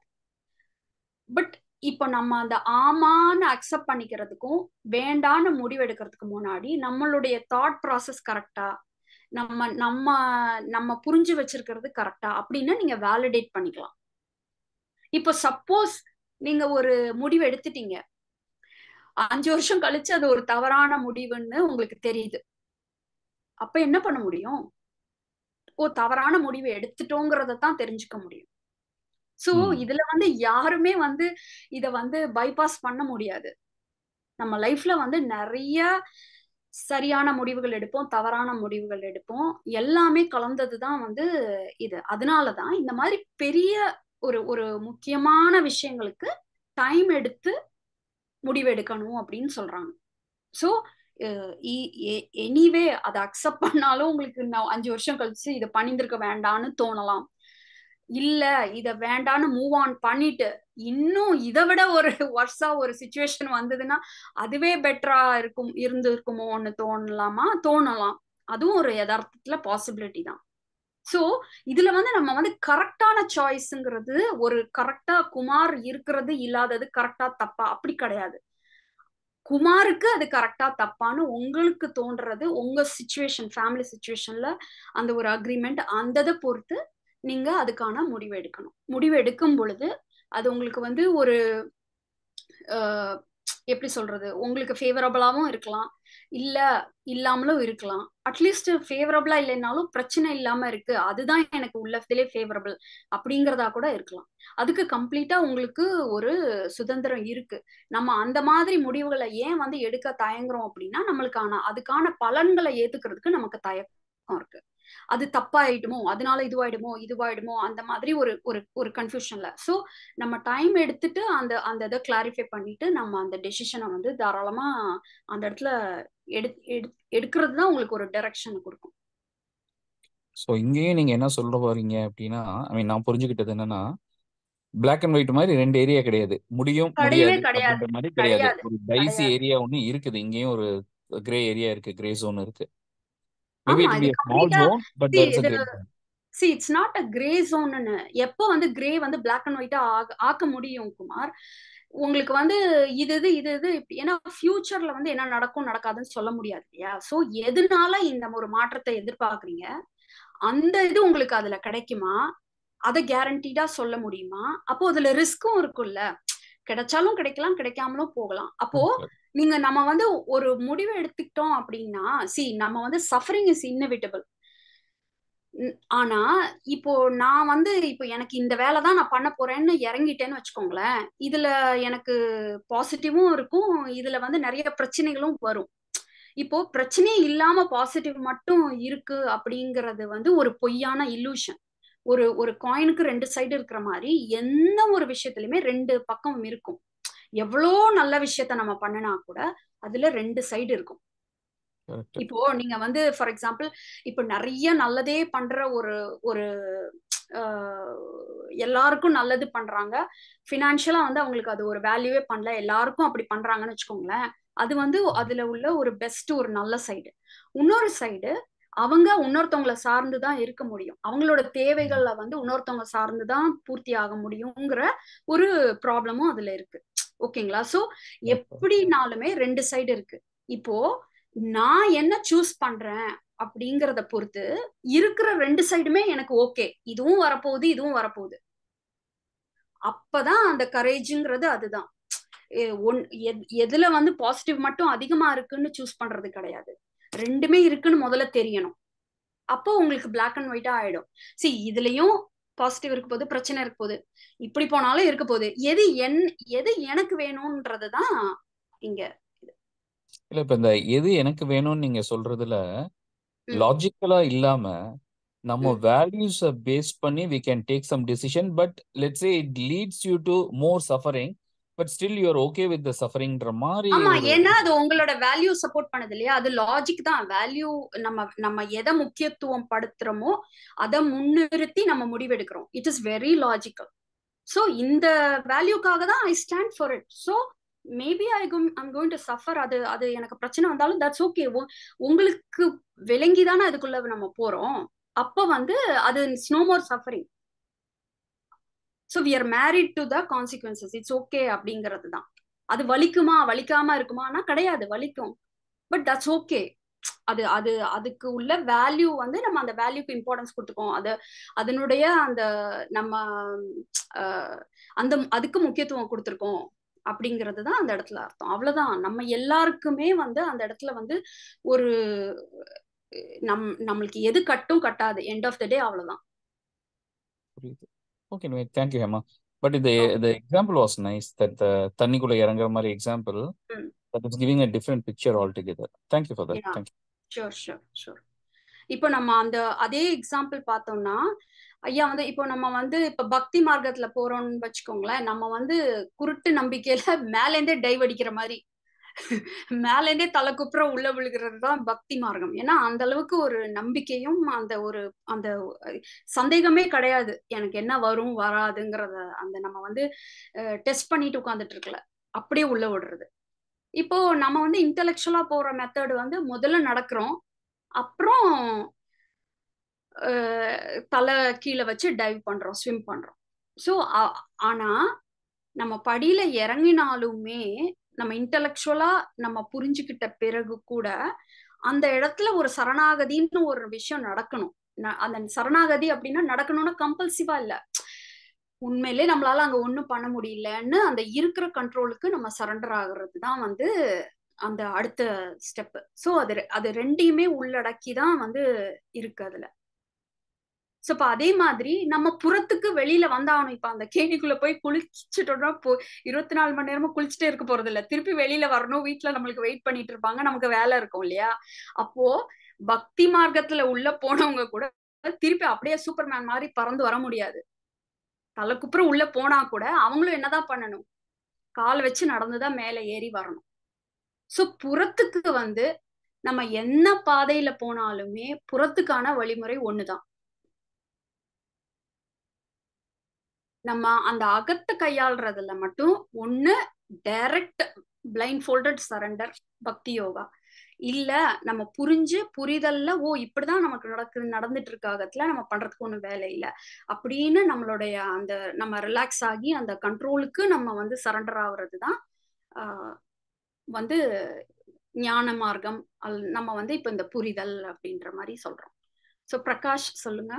பட் இப்போ நம்ம அந்த ஆமான்னு அக்செப்ட் பண்ணிக்கிறதுக்கும் வேண்டான்னு முடிவெடுக்கிறதுக்கு முன்னாடி நம்மளுடைய தாட் ப்ராசஸ் கரெக்டா நம்ம நம்ம நம்ம புரிஞ்சு வச்சிருக்கிறது கரெக்டா அப்படின்னு நீங்க வேலிடேட் பண்ணிக்கலாம் இப்போ சப்போஸ் நீங்க ஒரு முடிவு எடுத்துட்டீங்க அஞ்சு வருஷம் கழிச்சு அது ஒரு தவறான முடிவுன்னு உங்களுக்கு தெரியுது அப்ப என்ன பண்ண முடியும் ஓ தவறான முடிவை எடுத்துட்டோங்கிறத தான் தெரிஞ்சுக்க முடியும் சோ இதுல வந்து யாருமே வந்து இத வந்து பைபாஸ் பண்ண முடியாது நம்ம லைஃப்ல வந்து நிறைய சரியான முடிவுகள் எடுப்போம் தவறான முடிவுகள் எடுப்போம் எல்லாமே கலந்ததுதான் வந்து இது அதனாலதான் இந்த மாதிரி பெரிய ஒரு ஒரு முக்கியமான விஷயங்களுக்கு டைம் எடுத்து முடிவெடுக்கணும் அப்படின்னு சொல்றாங்க ஸோ எனிவே அதை அக்செப்ட் பண்ணாலும் உங்களுக்கு நான் அஞ்சு வருஷம் கழிச்சு இதை பண்ணிந்திருக்க வேண்டான்னு தோணலாம் இல்ல இத வேண்டான்னு மூவ் ஆன் பண்ணிட்டு இன்னும் இதை விட ஒரு ஒர்ஸா ஒரு சுச்சுவேஷன் வந்ததுன்னா அதுவே பெட்டரா இருக்கும் இருந்து இருக்குமோன்னு தோணலாமா தோணலாம் அதுவும் ஒரு யதார்த்தத்துல பாசிபிலிட்டி தான் ஸோ இதுல வந்து நம்ம வந்து கரெக்டான சாய்ஸுங்கிறது ஒரு கரெக்டா குமார் இருக்கிறது இல்லாதது கரெக்டா தப்பா அப்படி கிடையாது குமாருக்கு அது கரெக்டா தப்பான்னு உங்களுக்கு தோன்றது உங்க சுச்சுவேஷன் ஃபேமிலி சுச்சுவேஷன்ல அந்த ஒரு அக்ரிமெண்ட் அந்த இதை பொறுத்து நீங்க அதுக்கான முடிவு எடுக்கணும் முடிவு எடுக்கும் பொழுது அது உங்களுக்கு வந்து ஒரு அஹ், எப்படி சொல்றது உங்களுக்கு ஃபேவரபிளாவும் இருக்கலாம் இல்ல இல்லாமலும் இருக்கலாம் அட்லீஸ்ட் ஃபேவரபிளா இல்லைனாலும் பிரச்சனை இல்லாம இருக்கு அதுதான் எனக்கு உள்ளத்திலே ஃபேவரபிள் அப்படிங்கறதா கூட இருக்கலாம் அதுக்கு கம்ப்ளீட்டா உங்களுக்கு ஒரு சுதந்திரம் இருக்கு நம்ம அந்த மாதிரி முடிவுகளை ஏன் வந்து எடுக்க தயங்குறோம் அப்படின்னா நம்மளுக்கான அதுக்கான பலன்களை ஏத்துக்கிறதுக்கு நமக்கு தயக்கம் இருக்கு அது தப்பாயிடுமோ அதனால இதுவாயிடுமோ இதுவாயிடுமோ அந்த மாதிரி ஒரு ஒரு ஒரு கன்ஃபியூஷன்ல ஸோ நம்ம டைம் எடுத்துட்டு அந்த அந்த இதை கிளாரிஃபை பண்ணிட்டு நம்ம அந்த டெசிஷனை வந்து தாராளமா அந்த இடத்துல எடு எடு எடுக்கிறது தான் உங்களுக்கு ஒரு டைரக்ஷன் கொடுக்கும் ஸோ இங்கேயும் நீங்க என்ன சொல்ல போறீங்க அப்படின்னா ஐ மீன் நான் புரிஞ்சுக்கிட்டது என்னன்னா பிளாக் அண்ட் ஒயிட் மாதிரி ரெண்டு ஏரியா கிடையாது முடியும் கிடையவே முடியாது கிடையாது அப்படின்ற மாதிரி கிடையாது கிடையாது ஒரு டைசி கிடையாது ஏரியா ஒன்று இருக்குது இங்கேயும் ஒரு கிரே ஏரியா இருக்கு கிரே ஜோன் இருக்கு மேபி ஆமா இட் இது பி ஸ்மால் கம்ப்ளீட்டா zone but see there is a இது grey zone see it's not a grey ஜோன்னு எப்போ வந்து கிரே வந்து பிளாக் அண்ட் ஒயிட்டா ஆக்க முடியும் குமார் உங்களுக்கு வந்து இது இது இது இது இப்படி ஏன்னா ஃபியூச்சர்ல வந்து என்ன நடக்கும் நடக்காதுன்னு சொல்ல முடியாது இல்லையா ஸோ எதனால இந்த ஒரு மாற்றத்தை எதிர்பார்க்குறீங்க அந்த இது உங்களுக்கு அதுல கிடைக்குமா அதை கேரண்டீடா சொல்ல முடியுமா அப்போ அதுல ரிஸ்க்கும் இருக்கும்ல கிடைச்சாலும் கிடைக்கலாம் கிடைக்காமலும் போகலாம் அப்போ நீங்க நம்ம வந்து ஒரு முடிவு எடுத்துக்கிட்டோம் அப்படின்னா சி நம்ம வந்து சஃபரிங் இஸ் இன்னவிட்டபிள் ஆனா இப்போ நான் வந்து இப்போ எனக்கு இந்த வேலை தான் நான் பண்ண போறேன்னு இறங்கிட்டேன்னு வச்சுக்கோங்களேன் இதுல எனக்கு பாசிட்டிவும் இருக்கும் இதுல வந்து நிறைய பிரச்சனைகளும் வரும் இப்போ பிரச்சனையே இல்லாம பாசிட்டிவ் மட்டும் இருக்கு அப்படிங்கறது வந்து ஒரு பொய்யான இல்லூஷன் ஒரு ஒரு காயினுக்கு ரெண்டு சைடு இருக்கிற மாதிரி எந்த ஒரு விஷயத்துலயுமே ரெண்டு பக்கம் இருக்கும் எவ்வளோ நல்ல விஷயத்த நம்ம பண்ணினா கூட அதுல ரெண்டு சைடு இருக்கும் கரெக்ட் இப்போ நீங்க வந்து ஃபார் எக்ஸாம்பிள் இப்போ நிறைய நல்லதே பண்ற ஒரு ஒரு ஆஹ், எல்லாருக்கும் நல்லது பண்றாங்க ஃபினான்ஷியலா வந்து அவங்களுக்கு அது ஒரு வேல்யூவே பண்ணல எல்லாருக்கும் அப்படி பண்றாங்கன்னு வச்சுக்கோங்களேன் அது வந்து அதுல உள்ள ஒரு பெஸ்ட் ஒரு நல்ல சைடு இன்னொரு சைடு அவங்க இன்னொருத்தவங்களை சார்ந்து தான் இருக்க முடியும் அவங்களோட தேவைகள்ல வந்து இன்னொருத்தவங்க சார்ந்து தான் பூர்த்தி ஆக முடியுங்கிற ஒரு ப்ராப்ளமும் அதுல இருக்கு ஓகேங்களா சோ எப்படினாலுமே ரெண்டு சைடு இருக்கு இப்போ நான் என்ன சூஸ் பண்றேன் அப்படிங்கறத பொறுத்து இருக்கிற ரெண்டு சைடுமே எனக்கு ஓகே இதுவும் வரப்போகுது இதுவும் வரப்போகுது அப்பதான் அந்த கரேஜுங்கிறது அதுதான் எ- ஒன்- எத்- எதுல வந்து பாசிட்டிவ் மட்டும் அதிகமா இருக்குன்னு சூஸ் பண்றது கிடையாது ரெண்டுமே இருக்குன்னு முதல்ல தெரியணும் அப்போ உங்களுக்கு பிளாக் அண்ட் ஒயிட்டா ஆயிடும் சி இதுலயும் பாசிட்டிவ் இருக்க போது பிரச்சனை இருக்க போகுது இப்படி போனாலும் இருக்க போகுது எது என் எது எனக்கு வேணும்ன்றது தான் இங்க இல்ல இப்ப இந்த எது எனக்கு வேணும்னு நீங்க சொல்றதுல ம், லாஜிக்கலா இல்லாம நம்ம ம். வேல்யூஸ பேஸ் பண்ணி we can take some decision but let's say it leads you to more suffering but still you are okay with the சஃபரிங்ன்ற மாதிரி ஆமா ஒரு ஏன்னா அது உங்களோட வேல்யூ சப்போர்ட் பண்ணுது இல்லையா அது லாஜிக் தான் வேல்யூ நம்ம நம்ம எதை முக்கியத்துவம் படுத்துறோமோ அதை முன்னிறுத்தி நம்ம முடிவெடுக்கிறோம் it is very logical so இந்த வேல்யூக்காக தான் I stand for it so maybe I come I'm going to suffer அது அது எனக்கு பிரச்சனை வந்தாலும் தட்ஸ் ஓகே உங்களுக்கு விளங்கி தானே அதுக்குள்ள நம்ம போறோம் அப்ப வந்து அது snow more suffering so we are married to the consequences it's okay அப்படிங்கிறது தான் அது வலிக்குமா வலிக்காம இருக்குமானா கிடையாது வலிக்கும் பட் தட்ஸ் ஓகே அது அது அதுக்கு உள்ள வேல்யூ வந்து நம்ம அந்த வேல்யூக்கு இம்பார்ட்டன்ஸ் கொடுத்துக்கோம் அது அதனுடைய அந்த நம்ம அஹ், அந்த அதுக்கு முக்கியத்துவம் கொடுத்துருக்கோம் அப்படிங்கிறது தான் அந்த இடத்துல அர்த்தம் அவ்வளவுதான் நம்ம எல்லாருக்குமே வந்து அந்த இடத்துல வந்து ஒரு நம் நம்மளுக்கு எது கட்டும் கட்டாது எண்ட் ஆஃப் த டே அவ்வளவுதான் புரியுது ஓகே தேங்க்யூ ஹேமா பட் இது Okay. the example was nice that தண்ணிக்குள்ள இறங்குற மாதிரி எக்ஸாம்பிள் ம். That is giving a different picture altogether thank you for that Yeah. Thank you sure sure sure இப்போ நம்ம அந்த அதே எக்ஸாம்பிள் பார்த்தோம்னா ஐயா வந்து இப்போ நம்ம வந்து இப்போ பக்தி மார்க்கத்துல போறோம்னு வச்சுக்கோங்களேன் நம்ம வந்து குருட்டு நம்பிக்கையில மேலேந்தே டைவ் அடிக்கிற மாதிரி மேலேந்தே தலை குப்புற உள்ள விழுகிறது தான் பக்தி மார்க்கம் ஏன்னா அந்த அளவுக்கு ஒரு நம்பிக்கையும் அந்த ஒரு அந்த சந்தேகமே கிடையாது எனக்கு என்ன வரும் வராதுங்கிறத அந்த நம்ம வந்து டெஸ்ட் பண்ணிட்டு உட்காந்துட்டு இருக்கல அப்படியே உள்ள விடுறது இப்போ நம்ம வந்து இன்டெலெக்சுவலா போற மெத்தட் வந்து முதல்ல நடக்கிறோம் அப்புறம் அஹ், தலை கீழே வச்சு டைவ் பண்றோம் ஸ்விம் பண்றோம் ஸோ ஆனா நம்ம படியில இறங்கினாலுமே நம்ம இன்டலெக்சுவலா நம்ம புரிஞ்சுக்கிட்ட பிறகு கூட அந்த இடத்துல ஒரு சரணாகதின்னு ஒரு விஷயம் நடக்கணும் ந- அந்த சரணாகதி அப்படின்னா நடக்கணும்னா கம்பல்சிவா இல்ல உண்மையிலே நம்மளால அங்க ஒண்ணும் பண்ண முடியலன்னு அந்த இருக்கிற கண்ட்ரோலுக்கு நம்ம சரண்டர் ஆகுறது தான் வந்து அந்த அடுத்த ஸ்டெப் சோ அது ரெ- அது ரெண்டையுமே உள்ளடக்கி தான் வந்து இருக்கு அதுல சோ இப்ப அதே மாதிரி நம்ம புறத்துக்கு வெளியில வந்தாகணும் இப்ப அந்த கேணிக்குள்ள போய் குளிச்சுட்டோம்னா போ இருபத்தி நாலு மணி நேரமும் குளிச்சுட்டே இருக்க போறது இல்ல திருப்பி வெளியில வரணும் வீட்ல நம்மளுக்கு வெயிட் பண்ணிட்டு இருப்பாங்க நமக்கு வேலை இருக்கும் இல்லையா அப்போ பக்தி மார்க்கத்துல உள்ள போனவங்க கூட திருப்பி அப்படியே சூப்பர்மேன் மாதிரி பறந்து வர முடியாது தலைக்குப்புறம் உள்ள போனா கூட அவங்களும் என்னதான் பண்ணணும் கால் வச்சு நடந்துதான் மேல ஏறி வரணும் சோ புறத்துக்கு வந்து நம்ம என்ன பாதையில போனாலுமே புறத்துக்கான வழிமுறை ஒண்ணுதான் நம்ம அந்த அகத்தை கையாளுறதுல மட்டும் ஒண்ணு டைரக்ட் பிளைண்ட் ஃபோல்டட் சரண்டர் பக்தி யோகா இல்ல நம்ம புரிஞ்சு புரிதல்ல ஓ இப்படிதான் நமக்கு நடக்குது நடந்துட்டு இருக்க அகத்துல நம்ம பண்றதுக்கு ஒண்ணும் வேலை இல்லை அப்படின்னு நம்மளுடைய அந்த நம்ம ரிலாக்ஸ் ஆகி அந்த கண்ட்ரோலுக்கு நம்ம வந்து சரண்டர் ஆகுறது தான் ஆஹ், வந்து ஞான மார்க்கம் அல்- நம்ம வந்து இப்ப இந்த புரிதல் அப்படின்ற மாதிரி சொல்றோம் சோ பிரகாஷ் சொல்லுங்க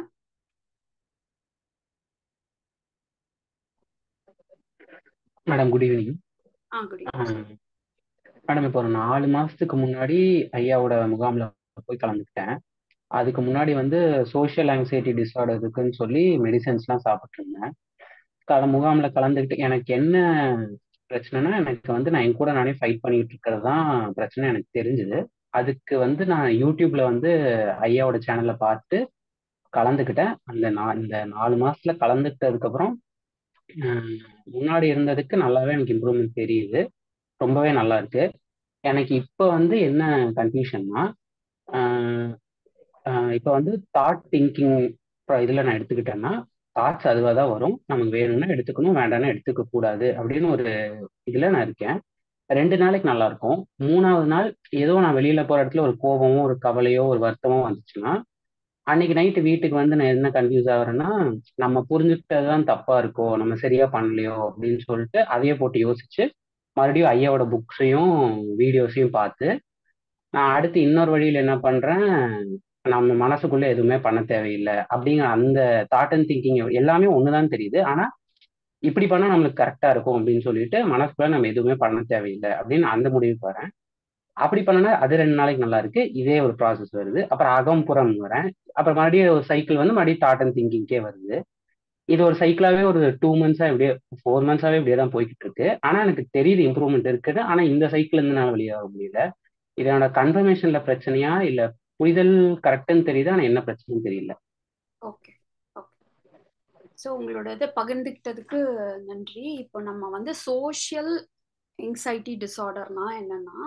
மேடம் குட் ஈவினிங் ஆ குட் மேடம் இப்போ ஒரு நாலு மாசத்துக்கு முன்னாடி ஐயாவோட முகாம்ல போய் கலந்துக்கிட்டேன் அதுக்கு முன்னாடி வந்து சோஷியல் ஆங்ஸைட்டி டிஸார்டர் இருக்குன்னு சொல்லி மெடிசன்ஸ்லாம் சாப்பிட்டு இருந்தேன் கல முகாம்ல கலந்துக்கிட்டு எனக்கு என்ன பிரச்சனைனா எனக்கு வந்து நான் என் கூட நானே ஃபைட் பண்ணிட்டு இருக்கிறது தான் பிரச்சனை எனக்கு தெரிஞ்சுது அதுக்கு வந்து நான் யூடியூப்ல வந்து ஐயாவோட சேனல்ல பார்த்து கலந்துக்கிட்டேன் அந்த நா இந்த நாலு மாசத்துல கலந்துக்கிட்டதுக்கு அப்புறம் ஹம், முன்னாடி இருந்ததுக்கு நல்லாவே எனக்கு இம்ப்ரூவ்மெண்ட் தெரியுது ரொம்பவே நல்லா இருக்கு எனக்கு இப்போ வந்து என்ன கன்ஃபியூஷன்னா இப்போ வந்து தாட் திங்கிங் இதில் நான் எடுத்துக்கிட்டேன்னா தாட்ஸ் அதுவாக தான் வரும் நமக்கு வேணும்னா எடுத்துக்கணும் வேண்டாம்னா எடுத்துக்க கூடாது அப்படின்னு ஒரு இதில் நான் இருக்கேன் ரெண்டு நாளைக்கு நல்லா இருக்கும் மூணாவது நாள் ஏதோ நான் வெளியில போற இடத்துல ஒரு கோபமோ ஒரு கவலையோ ஒரு வருத்தமோ வந்துச்சுன்னா அன்னைக்கு நைட்டு வீட்டுக்கு வந்து நான் என்ன கன்ஃபியூஸ் ஆகுறேன்னா நம்ம புரிஞ்சுக்கிட்டது தான் தப்பா இருக்கோ நம்ம சரியா பண்ணலையோ அப்படின்னு சொல்லிட்டு அதையே போட்டு யோசிச்சு மறுபடியும் ஐயாவோட புக்ஸையும் வீடியோஸையும் பார்த்து நான் அடுத்து இன்னொரு வழியில் என்ன பண்றேன் நம்ம மனசுக்குள்ள எதுவுமே பண்ண தேவையில்லை அப்படிங்கிற அந்த தாட் அண்ட் திங்கிங் எல்லாமே ஒண்ணுதான் தெரியுது ஆனா இப்படி பண்ணா நம்மளுக்கு கரெக்டா இருக்கும் அப்படின்னு சொல்லிட்டு மனசுக்குள்ள நம்ம எதுவுமே பண்ண தேவையில்லை அப்படின்னு அந்த முடிவுக்கு வரேன் அப்படி பண்ணனா அது ரெண்டு நாளைக்கு நல்லா இருக்கு இதே ஒரு ப்ராசஸ் வருது அப்புறம் அகம்புறம் வரேன் அப்புறம் மறுபடியும் ஒரு சைக்கிள் வந்து மறுபடியும் தாட் அண்ட் திங்கிங்கே வருது இது ஒரு சைக்கிளாவே ஒரு டூ மந்த்ஸா இப்படியே ஃபோர் மந்த்ஸாவே இப்படியே தான் போய்கிட்டு இருக்கு ஆனா எனக்கு தெரியுது இம்ப்ரூவ்மெண்ட் இருக்குது ஆனா இந்த சைக்கிள் இருந்து நான் வெளியாக முடியல இது என்னோட கன்ஃபர்மேஷன்ல பிரச்சனையா இல்ல புரிதல் கரெக்டுன்னு தெரியுது ஆனா என்ன பிரச்சனைன்னு தெரியல ஓகே ஓகே ஸோ உங்களோட இதை பகிர்ந்துக்கிட்டதுக்கு நன்றி இப்போ நம்ம வந்து சோஷியல் எங்ஸைட்டி டிஸார்டர்னா என்னன்னா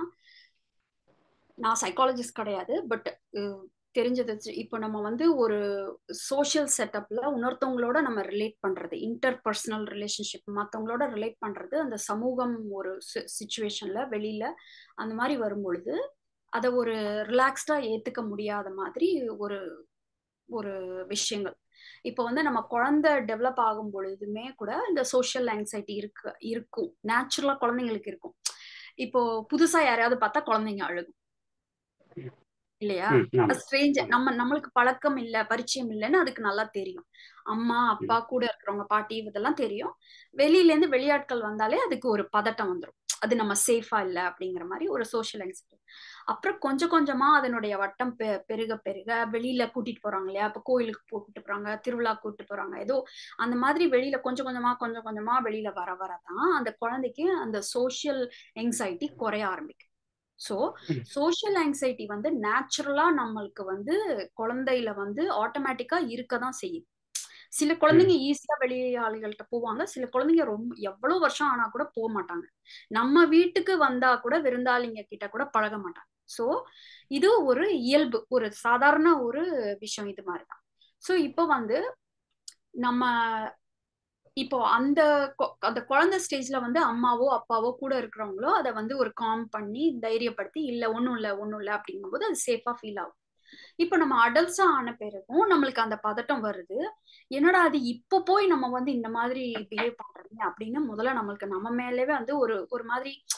நான் சைக்காலஜிஸ்ட் கிடையாது பட் தெரிஞ்சது வச்சு- இப்போ நம்ம வந்து ஒரு சோஷியல் செட்டப்ல இன்னொருத்தவங்களோட நம்ம ரிலேட் பண்றது இன்டர் பர்சனல் ரிலேஷன்ஷிப் மற்றவங்களோட ரிலேட் பண்றது அந்த சமூகம் ஒரு சுச்சுவேஷன்ல வெளியில அந்த மாதிரி வரும்பொழுது அதை ஒரு ரிலாக்ஸ்டா ஏத்துக்க முடியாத மாதிரி ஒரு ஒரு விஷயங்கள் இப்போ வந்து நம்ம குழந்தை டெவலப் ஆகும் பொழுதுமே கூட இந்த சோஷியல் ஆங்ஸைட்டி இருக்கு இருக்கும் நேச்சுரலா குழந்தைங்களுக்கு இருக்கும் இப்போ புதுசா யாரையாவது பார்த்தா குழந்தைங்க அழுகும் இல்லையா ம், ஆமா. ஸ்ட்ரேஞ்ச் நம்ம நம்மளுக்கு பழக்கம் இல்ல பரிச்சயம் இல்லைன்னு அதுக்கு நல்லா தெரியும் அம்மா அப்பா கூட இருக்கிறவங்க பாட்டி இதெல்லாம் தெரியும் வெளியில இருந்து வெளியாட்கள் வந்தாலே அதுக்கு ஒரு பதட்டம் வந்துடும் அது நம்ம சேஃபா இல்ல அப்படிங்கிற மாதிரி ஒரு சோஷியல் ஆங்ஸைட்டி அப்புறம் கொஞ்சம் கொஞ்சமா அதனுடைய வட்டம் பெ- பெருக பெருக வெளியில கூட்டிட்டு போறாங்க இல்லையா இப்ப கோயிலுக்கு கூட்டிட்டு போறாங்க திருவிழா கூட்டிட்டு போறாங்க ஏதோ அந்த மாதிரி வெளியில கொஞ்சம் கொஞ்சமா கொஞ்சம் கொஞ்சமா வெளியில வர வரதான் அந்த குழந்தைக்கு அந்த சோஷியல் எங்ஸைட்டி குறைய ஆரம்பிக்கும் ஸோ ம். சோஷியல் ஆங்ஸைட்டி வந்து நேச்சுரலா நம்மளுக்கு வந்து குழந்தையில வந்து ஆட்டோமேட்டிக்கா இருக்க தான் செய்யும் சில குழந்தைங்க ஈஸியா வெளியாளிகள்கிட்ட போவாங்க சில குழந்தைங்க ரொம்ப எவ்வளவு வருஷம் ஆனா கூட போக மாட்டாங்க நம்ம வீட்டுக்கு வந்தா கூட விருந்தாளிங்க கிட்ட கூட பழக மாட்டாங்க சோ இது ஒரு இயல்பு ஒரு சாதாரண ஒரு விஷயம் இது மாதிரிதான் சோ இப்போ வந்து நம்ம இப்போ அந்த கொ- அந்த குழந்தை ஸ்டேஜ்ல வந்து அம்மாவோ அப்பாவோ கூட இருக்கிறவங்களோ அதை வந்து ஒரு காம் பண்ணி தைரியப்படுத்தி இல்ல ஒண்ணும் இல்ல ஒண்ணும் இல்ல அப்படிங்கும்போது அது சேஃபா ஃபீல் ஆகும் இப்போ நம்ம அடல்ட்ஸா ஆன பிறகும் நம்மளுக்கு அந்த பதட்டம் வருது என்னடா அது இப்போ போய் நம்ம வந்து இந்த மாதிரி பிஹேவ் பண்றோமே அப்படின்னு முதல்ல நம்மளுக்கு நம்ம மேலேவே வந்து ஒரு ஒரு மாதிரி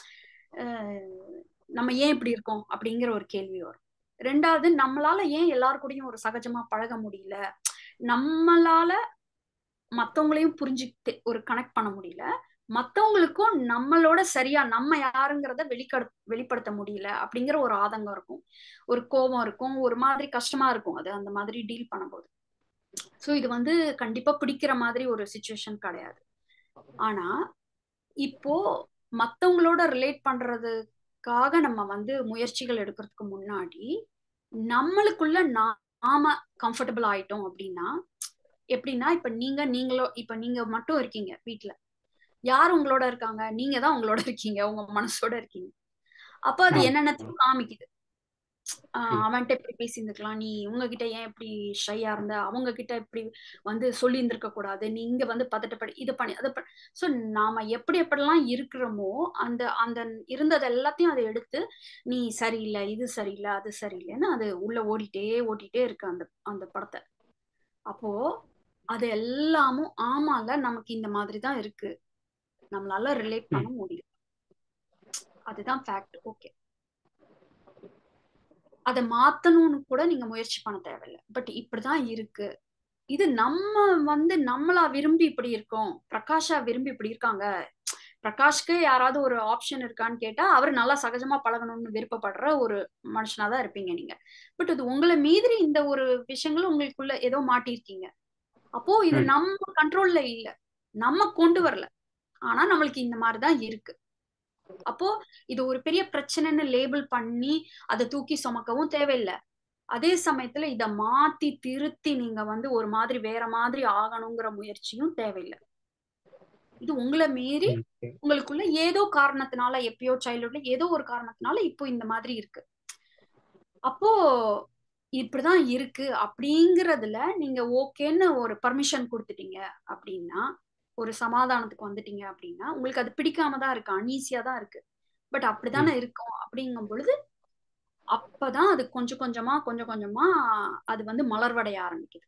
நம்ம ஏன் இப்படி இருக்கோம் அப்படிங்கிற ஒரு கேள்வி வரும் ரெண்டாவது நம்மளால ஏன் எல்லாரு கூடயும் ஒரு சகஜமா பழக முடியல நம்மளால மத்தவங்களையும் புரிஞ்சுக்கிட்டு ஒரு கனெக்ட் பண்ண முடியல மத்தவங்களுக்கும் நம்மளோட சரியா நம்ம யாருங்கிறத வெளிக்கடு வெளிப்படுத்த முடியல அப்படிங்கிற ஒரு ஆதங்கம் இருக்கும் ஒரு கோபம் இருக்கும் ஒரு மாதிரி கஷ்டமா இருக்கும் அது அந்த மாதிரி டீல் பண்ணும்போது ஸோ இது வந்து கண்டிப்பா பிடிக்கிற மாதிரி ஒரு சுச்சுவேஷன் கிடையாது ஆனா இப்போ மத்தவங்களோட ரிலேட் பண்றதுக்காக நம்ம வந்து முயற்சிகள் எடுக்கிறதுக்கு முன்னாடி நம்மளுக்குள்ள நாம கம்ஃபர்டபுள் ஆயிட்டோம் அப்படின்னா எப்படின்னா இப்ப நீங்க நீங்களோ இப்ப நீங்க மட்டும் இருக்கீங்க வீட்டுல யார் உங்களோட இருக்காங்க நீங்க தான் உங்களோட இருக்கீங்க உங்க மனசோட இருக்கீங்க அப்ப அது என்னென்னத்தையும் காமிக்குது ஆஹ் அவன்கிட்ட இப்படி பேசியிருந்துக்கலாம் நீ உங்ககிட்ட ஏன் இப்படி ஷையா இருந்த அவங்க கிட்ட இப்படி வந்து சொல்லி இருந்திருக்க கூடாது நீ இங்க வந்து பதட்டப்படி இது பண்ணி அதை சோ நாம எப்படி எப்படிலாம் இருக்கிறோமோ அந்த அந்த இருந்தது எல்லாத்தையும் அதை எடுத்து நீ சரியில்லை இது சரியில்லை அது சரியில்லைன்னு அது உள்ள ஓடிட்டே ஓட்டிட்டே இருக்கு அந்த அந்த படத்தை அப்போ அது எல்லாமும் ஆமால நமக்கு இந்த மாதிரி தான் இருக்கு நம்மளால ரிலேட் பண்ண முடியும் அதுதான் ஃபேக்ட் ஓகே அதை மாத்தணும்னு கூட நீங்க முயற்சி பண்ண தேவையில்லை பட் இப்படிதான் இருக்கு இது நம்ம வந்து நம்மளா விரும்பி இப்படி இருக்கோம் பிரகாஷா விரும்பி இப்படி இருக்காங்க பிரகாஷ்க்கு யாராவது ஒரு ஆப்ஷன் இருக்கான்னு கேட்டா அவர் நல்லா சகஜமா பழகணும்னு விருப்பப்படுற ஒரு மனுஷனாதான் இருப்பீங்க நீங்க பட் அது உங்களை மீறி இந்த ஒரு விஷயங்கள் உங்களுக்குள்ள ஏதோ மாட்டிருக்கீங்க அப்போ இது நம்ம கண்ட்ரோல்ல இல்ல நம்ம கொண்டு வரல ஆனா நம்மளுக்கு இந்த மாதிரிதான் இருக்கு அப்போ இது ஒரு பெரிய பிரச்சனைன்னு லேபிள் பண்ணி அதை தூக்கி சுமக்கவும் தேவையில்லை அதே சமயத்துல இத மாத்தி திருத்தி நீங்க வந்து ஒரு மாதிரி வேற மாதிரி ஆகணுங்கிற முயற்சியும் தேவையில்லை இது உங்களை மீறி உங்களுக்குள்ள ஏதோ காரணத்தினால எப்பயோ சைல்ட்ஹுட்ல ஏதோ ஒரு காரணத்தினால இப்போ இந்த மாதிரி இருக்கு அப்போ இப்படிதான் இருக்கு அப்படிங்கறதுல நீங்க ஓகேன்னு ஒரு பர்மிஷன் கொடுத்துட்டீங்க அப்படின்னா ஒரு சமாதானத்துக்கு வந்துட்டீங்க அப்படின்னா உங்களுக்கு அது பிடிக்காம தான் இருக்கு அன்ஈஸியா தான் இருக்கு பட் அப்படித்தானே இருக்கும் அப்படிங்கும் பொழுது அப்பதான் அது கொஞ்சம் கொஞ்சமா கொஞ்சம் கொஞ்சமா அது வந்து மலர்வடைய ஆரம்பிக்குது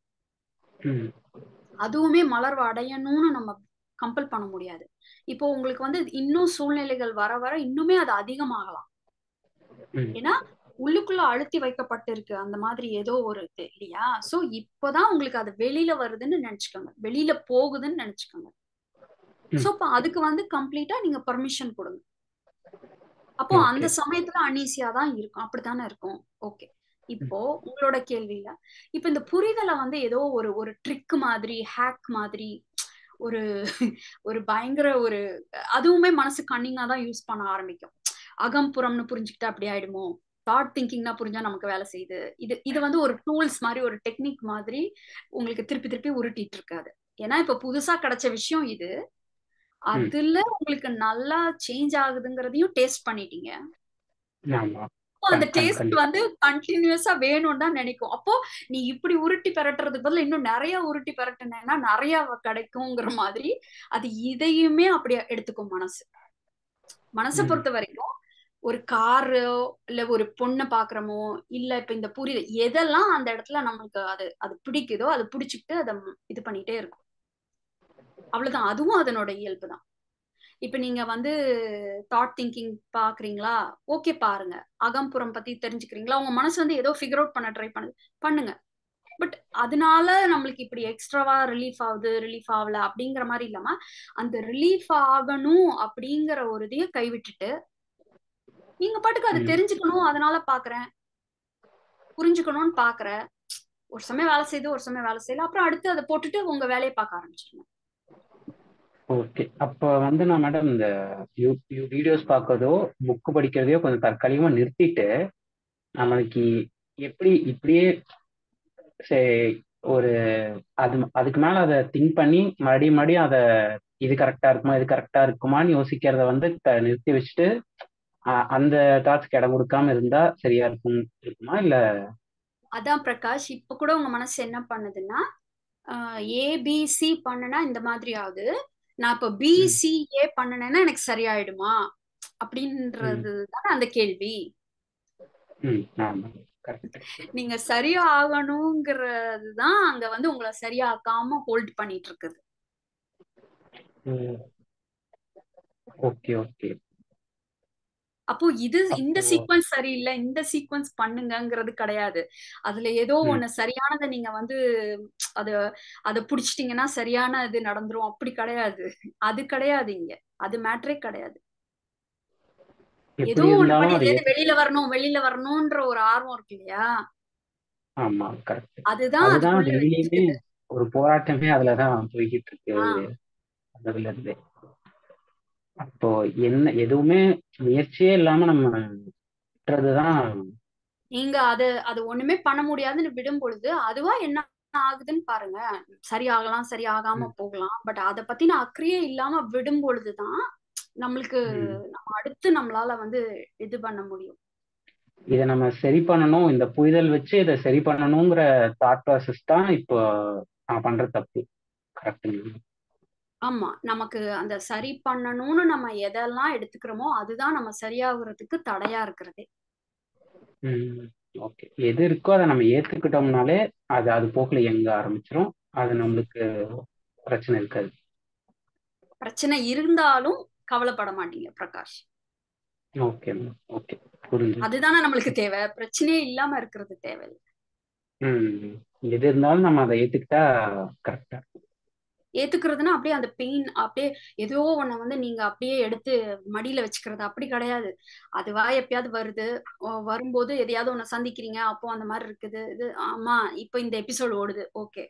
அதுவுமே மலர்வு அடையணும்னு நம்ம கம்பல் பண்ண முடியாது இப்போ உங்களுக்கு வந்து இன்னும் சூழ்நிலைகள் வர வர இன்னுமே அது அதிகமாகலாம் ஏன்னா உள்ளுக்குள்ள அழுத்தி வைக்கப்பட்டு இருக்கு அந்த மாதிரி ஏதோ ஒரு இது இல்லையா சோ இப்பதான் உங்களுக்கு அது வெளியில வருதுன்னு நினைச்சுக்கோங்க வெளியில போகுதுன்னு நினைச்சுக்கோங்க சோ இப்ப அதுக்கு வந்து கம்ப்ளீட்டா நீங்க பர்மிஷன் கொடுங்க அப்போ அந்த சமயத்துல அனீசியா தான் இருக்கும் அப்படித்தானே இருக்கும் ஓகே இப்போ உங்களோட கேள்வியில இப்ப இந்த புரிதலை வந்து ஏதோ ஒரு ஒரு ட்ரிக் மாதிரி ஹேக் மாதிரி ஒரு ஒரு பயங்கர ஒரு அதுவுமே மனசு கன்னிங்கா தான் யூஸ் பண்ண ஆரம்பிக்கும் அகம்புறம்னு புரிஞ்சுக்கிட்டா அப்படி ஆயிடுமோ தாட் திங்கிங்னா புரிஞ்சா நமக்கு வேலை செய்யுது இது இது வந்து ஒரு டூல்ஸ் மாதிரி ஒரு டெக்னிக் மாதிரி உங்களுக்கு திருப்பி திருப்பி உருட்டிட்டு இருக்காது ஏன்னா இப்ப புதுசா கிடைச்ச விஷயம் இது அதுல உங்களுக்கு நல்லா சேஞ்ச் ஆகுதுங்கிறதையும் டேஸ்ட் பண்ணிட்டீங்க அந்த டேஸ்ட் வந்து கண்டினியூஸா வேணும்னு தான் நினைக்கும் அப்போ நீ இப்படி உருட்டி பெரட்டுறதுக்கு பதில் இன்னும் நிறைய உருட்டி பெரட்டினா நிறைய கிடைக்குங்கிற மாதிரி அது இதையுமே அப்படி எடுத்துக்கும் மனசு மனசை பொறுத்த வரைக்கும் ஒரு காரோ இல்ல ஒரு பொண்ணை பாக்குறோமோ இல்ல இப்ப இந்த புரியுது எதெல்லாம் அந்த இடத்துல நம்மளுக்கு அது அது பிடிக்குதோ அது பிடிச்சிக்கிட்டு அதை இது பண்ணிட்டே இருக்கும் அவ்வளவுதான் அதுவும் அதனோட இயல்பு தான் இப்ப நீங்க வந்து தாட் திங்கிங் பாக்குறீங்களா ஓகே பாருங்க அகம்புறம் பத்தி தெரிஞ்சுக்கிறீங்களா உங்க மனசு வந்து ஏதோ ஃபிகர் அவுட் பண்ண ட்ரை பண்ணுது பண்ணுங்க பட் அதனால நம்மளுக்கு இப்படி எக்ஸ்ட்ராவா ரிலீஃப் ஆகுது ரிலீஃப் ஆகல அப்படிங்கிற மாதிரி இல்லாம அந்த ரிலீஃப் ஆகணும் அப்படிங்கிற ஒரு இதையும் கைவிட்டுட்டு நீங்க பாட்டுக்கு அது தெரிஞ்சுக்கணும் அதனால பாக்குறேன் புரிஞ்சுக்கணும்னு பாக்குறேன் ஒரு சமயம் வேலை செய்யுது ஒரு சமயம் வேலை செய்யல அப்புறம் அடுத்து அதை போட்டுட்டு உங்க வேலையை பார்க்க ஆரம்பிச்சிருங்க ஓகே அப்ப வந்து நான் மேடம் இந்த யூ வீடியோஸ் பார்க்கறதோ புக்கு படிக்கிறதையோ கொஞ்சம் தற்காலிகமா நிறுத்திட்டு நம்மளுக்கு எப்படி இப்படியே ஒரு அது அதுக்கு மேல அதை திங்க் பண்ணி மறுபடியும் மறுபடியும் அதை இது கரெக்டா இருக்குமா இது கரெக்டா இருக்குமான்னு யோசிக்கிறத வந்து நிறுத்தி வச்சுட்டு அந்த தாட்ஸ்க்கு இடம் கொடுக்காம இருந்தா சரியா இருக்கும் இருக்குமா இல்ல அதான் பிரகாஷ் இப்ப கூட உங்க மனசு என்ன பண்ணுதுன்னா ஏபிசி பண்ணுனா இந்த மாதிரி ஆகுது நான் இப்ப பிசிஏ பண்ணுனேன்னா எனக்கு சரியாயிடுமா அப்படின்றது தானே அந்த கேள்வி நீங்க சரியா ஆகணுங்கிறது தான் அங்க வந்து உங்களை சரியாக்காம ஹோல்ட் பண்ணிட்டு இருக்குது ஓகே ஓகே அப்போ இது இந்த அப்போ சீக்வன்ஸ் சரியில்லை இந்த சீக்வன்ஸ் பண்ணுங்கங்கிறது கிடையாது அதுல ஏதோ ம் ஒண்ணு சரியானதை நீங்க வந்து அத அத புடிச்சிட்டீங்கன்னா சரியான இது நடந்துரும் அப்படி கிடையாது அது கிடையாது இங்க அது மேட்ரே கிடையாது ஏதோ எப்படி ஒண்ணு பண்ணி இருந்தாலும் அது எது வெளியில வரணும் வெளியில வரணும்ன்ற ஒரு ஆர்வம் இருக்கு இல்லையா ஆமா கரெக்ட் அதுதான் அதுதான் அதுக்குள்ள டெய்லியுமே வச்சுக்குது ஒரு போராட்டமே அதுலதான் போய்கிட்டு இருக்கு ஆஹ் அதுல இருந்தே அப்போ என்ன எதுவுமே முயற்சியே இல்லாம நம்ம விட்டுறதுதான் நீங்க அது அது ஒண்ணுமே பண்ண முடியாதுன்னு விடும் பொழுது அதுவா என்ன ஆகுதுன்னு பாருங்க சரியாகலாம் சரியாகாம ம், போகலாம் பட் அத பத்தின அக்கறையே இல்லாம விடும் பொழுதுதான் நம்மளுக்கு ம். நம்ம அடுத்து நம்மளால வந்து இது பண்ண முடியும் இதை நம்ம சரி பண்ணணும் இந்த புரிதல் வச்சு இதை சரி பண்ணணுங்கிற தாட் ப்ராசஸ் தான் இப்போ நான் பண்ற தப்பு கரெக்டுங்க ஆமா நமக்கு அந்த சரி பண்ணணும்னு நம்ம எதெல்லாம் எடுத்துக்கிறோமோ அதுதான் நம்ம சரியாகிறதுக்கு தடையா இருக்கிறது ம் ஓகே எது இருக்கோ அதை நம்ம ஏத்துக்கிட்டோம்னாலே அது அது போக்குல இயங்க ஆரம்பிச்சிரும் அது நம்மளுக்கு பிரச்சனை இருக்காது பிரச்சனை இருந்தாலும் கவலைப்பட மாட்டீங்க பிரகாஷ் ஓகே மேம் ஓகே புரிஞ்சு அதுதானே நம்மளுக்கு தேவை பிரச்சனையே இல்லாம இருக்கிறது தேவையில்லை ம் எது இருந்தாலும் நம்ம அதை ஏத்துக்கிட்டா கரெக்டா ஏத்துக்கிறதுனா அப்படியே அந்த பெயின் அப்படியே ஏதோ ஒண்ண வந்து நீங்க அப்படியே எடுத்து மடியில வச்சுக்கிறது அப்படி கிடையாது அதுவா எப்பயாவது வருது ஓ, வரும்போது எதையாவது ஒண்ணு சந்திக்கிறீங்க அப்போ அந்த மாதிரி இருக்குது இது ஆமா இப்போ இந்த எபிசோடு ஓடுது ஓகே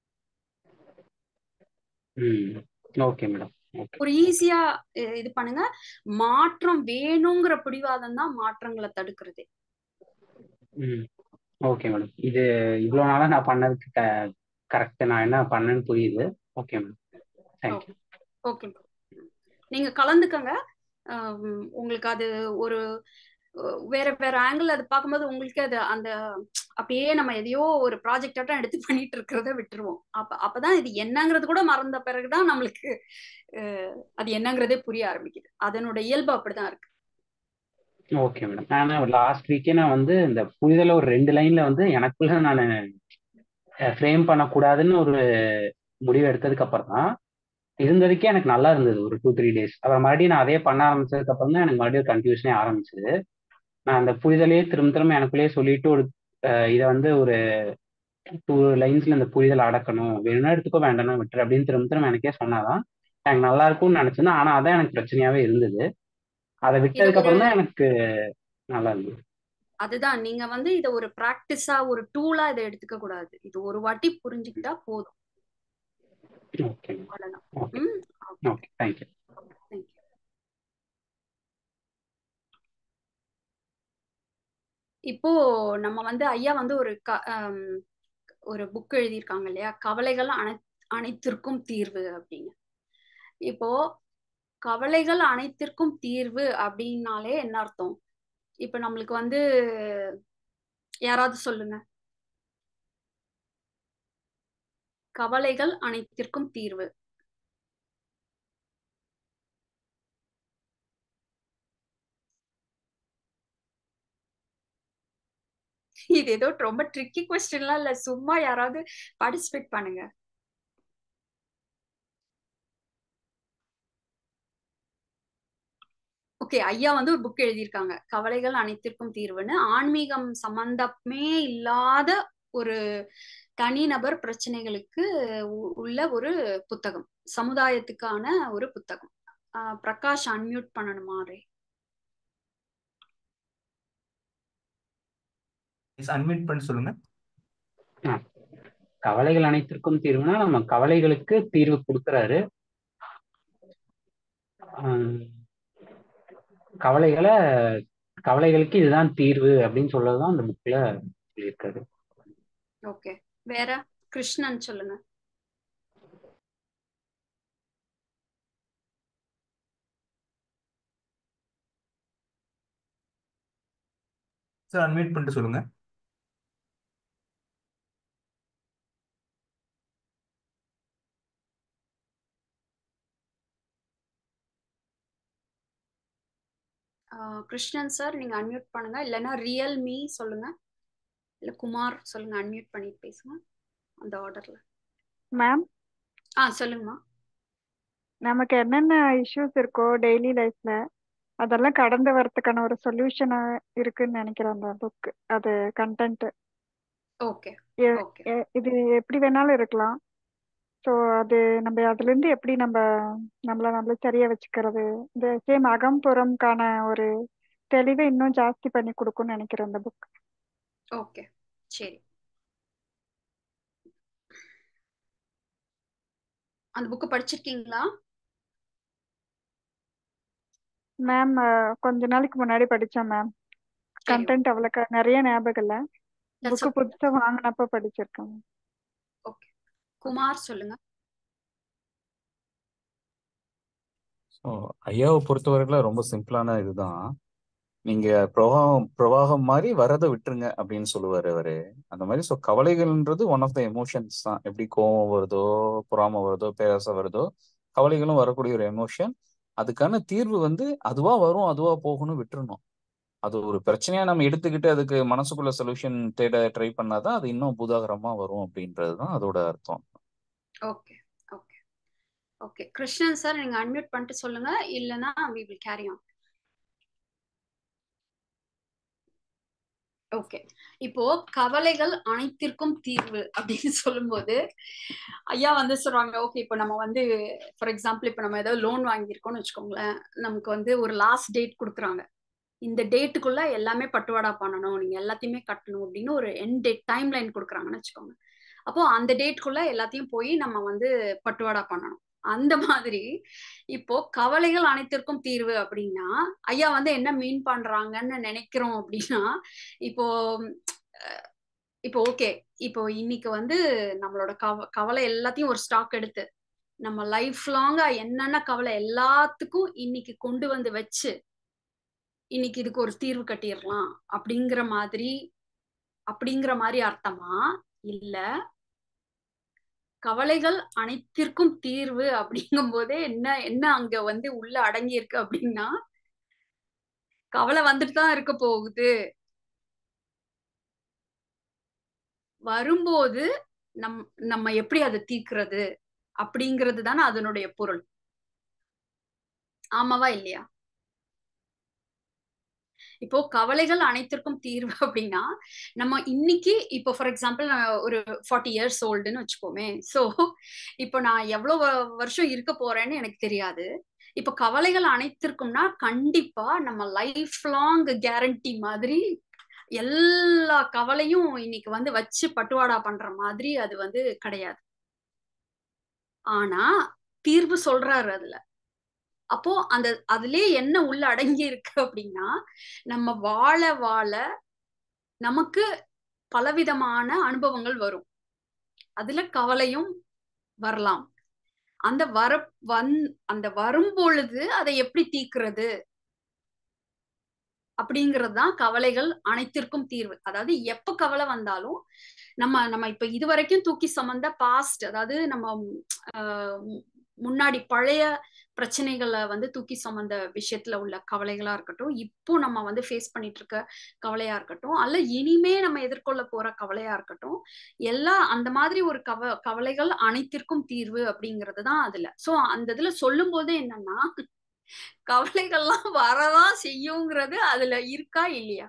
ம் ஓகே மேடம் ஓகே ஒரு ஈஸியா இது பண்ணுங்க மாற்றம் வேணுங்கிற பிடிவாதம் தான் மாற்றங்களை தடுக்கிறது ம் ஓகே மேடம் இது இவ்வளோ நாளா நான் பண்ணதுக்கு க கரெக்ட் நான் என்ன பண்ணேன்னு புரியுது ஓகே மேடம் தேங்க்யூ ஓகே நீங்க கலந்துக்கங்க ஆம், உங்களுக்கு அது ஒரு அஹ், வேற வேற ஆங்கிள் அது பார்க்கும்போது உங்களுக்கு அது அந்த அப்படியே நம்ம எதையோ ஒரு ப்ராஜெக்ட் ஆட்டம் எடுத்து பண்ணிட்டு இருக்கிறத விட்டுருவோம் அப்ப அப்பதான் இது என்னங்கிறது கூட மறந்த பிறகுதான் நம்மளுக்கு அஹ், அது என்னங்கிறதே புரிய ஆரம்பிக்குது அதனோட இயல்பு அப்படிதான் இருக்கு ஓகே மேடம் நான் லாஸ்ட் வீக்கே நான் வந்து இந்த புரிதல ஒரு ரெண்டு லைன்ல வந்து எனக்குள்ள நான் ஃப்ரேம் பண்ணக்கூடாதுன்னு ஒரு முடிவு எடுத்ததுக்கு அப்புறம் தான் இருந்ததுக்கே எனக்கு நல்லா இருந்தது ஒரு டூ த்ரீ டேஸ் அப்புறம் மறுபடியும் நான் அதே பண்ண ஆரம்பிச்சதுக்கு அப்புறம் தான் எனக்கு மறுபடியும் கன்ஃபியூஷனே ஆரம்பிச்சது நான் அந்த புரிதலையே திரும்ப திரும்ப எனக்குள்ளேயே சொல்லிட்டு ஒரு அஹ், இதை வந்து ஒரு டூ லைன்ஸ்ல இந்த புரிதல் அடக்கணும் வேணும்னா எடுத்துக்கோ வேண்டாம்னா விட்டுரு அப்படின்னு திரும்ப திரும்ப எனக்கே சொன்னாதான் எனக்கு நல்லா இருக்கும்னு நினைச்சிருந்தேன் ஆனா அதான் எனக்கு பிரச்சனையாவே இருந்தது அதை இது விட்டதுக்கு ஒரு அப்புறம் தான் எனக்கு நல்லா இருந்தது அதுதான் நீங்க வந்து இத ஒரு பிராக்டிஸா ஒரு டூலா இதை எடுத்துக்க கூடாது இது ஒரு வாட்டி புரிஞ்சுக்கிட்டா போதும் ஓகே அவ்வளவுதான் ஓகே ம் ஓகே ஓகே தேங்க்யூ தேங்க்யூ இப்போ நம்ம வந்து ஐயா வந்து ஒரு க ஆம், ஒரு புக் எழுதியிருக்காங்க இல்லையா கவலைகள் அனை அனைத்திற்கும் தீர்வு அப்படின்னு இப்போ கவலைகள் அனைத்திற்கும் தீர்வு அப்படின்னாலே என்ன அர்த்தம் இப்ப நம்மளுக்கு வந்து யாராவது சொல்லுங்க கவலைகள் அனைத்திற்கும் தீர்வு இது ஏதோ ரொம்ப ட்ரிக்கி கொஸ்டின்லாம் இல்ல சும்மா யாராவது பார்ட்டிசிபேட் பண்ணுங்க ஓகே ஐயா வந்து ஒரு புக் எழுதியிருக்காங்க கவலைகள் அனைத்திற்கும் தீர்வுன்னு ஆன்மீகம் சம்பந்தமே இல்லாத ஒரு தனிநபர் பிரச்சனைகளுக்கு உ- உள்ள ஒரு புத்தகம் சமுதாயத்துக்கான ஒரு புத்தகம் ஆஹ் பிரகாஷ் அன்மியூட் பண்ணணுமா ரே அன்மியூட் பண்ணி சொல்லுங்க ஆ கவலைகள் அனைத்திற்கும் தீர்வுனா நம்ம கவலைகளுக்கு தீர்வு கொடுக்கறாரு ஆஹ் கவலைகளை கவலைகளுக்கு இதுதான் தீர்வு அப்படின்னு சொல்லதான் அந்த புக்ல சொல்லியிருக்காரு ஓகே வேற கிருஷ்ணன் சொல்லுங்க சார் அன்மியூட் பண்ணிட்டு சொல்லுங்க ஆஹ் கிருஷ்ணன் சார் நீங்க அன்மியூட் பண்ணுங்க இல்லைன்னா ரியல் மீ சொல்லுங்க இல்ல குமார் சொல்லுங்க அன்மியூட் பண்ணிட்டு பேசுங்க அந்த ஆர்டர்ல மேம் ஆ சொல்லுங்கம்மா நமக்கு என்னென்ன இஷ்யூஸ் இருக்கோ டெய்லி லைஃப்ல அதெல்லாம் கடந்து வரதுக்கான ஒரு சொல்யூஷனா இருக்குன்னு நினைக்கிறேன் அந்த புக் அது கண்டென்ட் ஓகே ஓகே இது எப்படி வேணாலும் இருக்கலாம் ஸோ அது நம்ம அதுல இருந்து எப்படி நம்ம நம்மள நம்மள சரியா வச்சுக்கிறது இந்த சேம் அகம்புறம்கான ஒரு தெளிவை இன்னும் ஜாஸ்தி பண்ணி கொடுக்கும்னு நினைக்கிறேன் அந்த புக் ஓகே சரி அந்த புக்கு படிச்சிருக்கீங்களா மேம் கொஞ்ச நாளைக்கு முன்னாடி படிச்சேன் மேம் சரி கண்டென்ட் அவ்வளோக்கா நிறைய ஞாபகம் இல்லை தட்ஸ் புக்கு ஓகே புதுசா வாங்கினப்ப படிச்சிருக்கேன் ஓகே குமார் சொல்லுங்க ஸோ ஐயாவை பொறுத்தவரைக்கும் ரொம்ப சிம்பிளான இதுதான் நீங்க பிரவாகம் பிரவாகம் மாதிரி வரதை விட்டுருங்க அப்படின்னு சொல்லுவாரு அவரு அந்த மாதிரி ஸோ கவலைகள்ன்றது ஒன் ஆஃப் த எமோஷன்ஸ் தான் எப்படி கோவம் வருதோ பொறாமை வருதோ பேராசை வருதோ கவலைகளும் வரக்கூடிய ஒரு எமோஷன் அதுக்கான தீர்வு வந்து அதுவா வரும் அதுவா போகணும் விட்டுறணும் அது ஒரு பிரச்சனையா நம்ம எடுத்துக்கிட்டு அதுக்கு மனசுக்குள்ள சொல்யூஷன் தேட ட்ரை பண்ணாதான் அது இன்னும் புதாகரமா வரும் அப்படின்றது தான் அதோட அர்த்தம் okay okay okay Krishnan sir நீங்க அன்மியூட் பண்ணிட்டு சொல்லுங்க இல்லைன்னா we will carry on okay இப்போ கவலைகள் அனைத்திற்கும் தீர்வு அப்படின்னு சொல்லும்போது ஐயா வந்து சொல்றாங்க ஓகே இப்போ நம்ம வந்து ஃபார் எக்ஸாம்பிள் இப்போ நம்ம ஏதாவது லோன் வாங்கியிருக்கோம்னு வச்சுக்கோங்களேன் நமக்கு வந்து ஒரு லாஸ்ட் டேட் கொடுக்குறாங்க இந்த டேட்டுக்குள்ள எல்லாமே பட்டுவாடா பண்ணணும் நீங்க எல்லாத்தையுமே கட்டணும் அப்படின்னு ஒரு என் டேட் டைம் லைன் கொடுக்குறாங்கன்னு வச்சுக்கோங்க அப்போ அந்த டேட்குள்ள எல்லாத்தையும் போய் நம்ம வந்து பட்டுவாடா பண்ணணும் அந்த மாதிரி இப்போ கவலைகள் அனைத்திற்கும் தீர்வு அப்படின்னா ஐயா வந்து என்ன மீன் பண்றாங்கன்னு நினைக்கிறோம் அப்படின்னா இப்போ அஹ், இப்போ ஓகே இப்போ இன்னைக்கு வந்து நம்மளோட கவ கவலை எல்லாத்தையும் ஒரு ஸ்டாக் எடுத்து நம்ம லைஃப் லாங்கா என்னென்ன கவலை எல்லாத்துக்கும் இன்னைக்கு கொண்டு வந்து வச்சு இன்னைக்கு இதுக்கு ஒரு தீர்வு கட்டிடலாம் அப்படிங்கிற மாதிரி அப்படிங்கிற மாதிரி அர்த்தமா இல்ல கவலைகள் அனைத்திற்கும் தீர்வு அப்படிங்கும் போதே என்ன என்ன அங்க வந்து உள்ள அடங்கி இருக்கு அப்படின்னா கவலை வந்துட்டு தான் இருக்க போகுது வரும்போது நம் நம்ம எப்படி அதை தீர்க்கிறது அப்படிங்கிறது தானே அதனுடைய பொருள் ஆமாவா இல்லையா இப்போ கவலைகள் அனைத்திற்கும் தீர்வு அப்படின்னா நம்ம இன்னைக்கு இப்போ ஃபார் எக்ஸாம்பிள் ஒரு ஃபார்ட்டி இயர்ஸ் ஓல்டுன்னு வச்சுக்கோமே ஸோ இப்போ நான் எவ்வளோ வ- வருஷம் இருக்க போறேன்னு எனக்கு தெரியாது இப்போ கவலைகள் அனைத்திற்கும்னா கண்டிப்பா நம்ம லைஃப் லாங் கேரண்டி மாதிரி எல்லா கவலையும் இன்னைக்கு வந்து வச்சு பட்டுவாடா பண்ற மாதிரி அது வந்து கிடையாது ஆனா தீர்வு சொல்றாரு அதுல அப்போ அந்த அதுலயே என்ன உள்ள அடங்கி இருக்கு அப்படின்னா நம்ம வாழ வாழ நமக்கு பலவிதமான அனுபவங்கள் வரும் அதுல கவலையும் வரலாம் அந்த வர வந் அந்த வரும் பொழுது அதை எப்படி தீக்குறது அப்படிங்கிறது தான் கவலைகள் அனைத்திற்கும் தீர்வு அதாவது எப்ப கவலை வந்தாலும் நம்ம நம்ம இப்ப இது வரைக்கும் தூக்கி சுமந்த பாஸ்ட் அதாவது நம்ம ஆஹ், முன்னாடி பழைய பிரச்சனைகளை வந்து தூக்கி சுமந்த விஷயத்துல உள்ள கவலைகளா இருக்கட்டும் இப்போ நம்ம வந்து ஃபேஸ் பண்ணிட்டு இருக்க கவலையா இருக்கட்டும் அல்ல இனிமே நம்ம எதிர்கொள்ள போற கவலையா இருக்கட்டும் எல்லா அந்த மாதிரி ஒரு கவ கவலைகள் அனைத்திற்கும் தீர்வு அப்படிங்கிறது தான் அதுல சோ அந்த இதுல சொல்லும் போது என்னன்னா கவலைகள்லாம் வரதான் செய்யுங்கிறது அதுல இருக்கா இல்லையா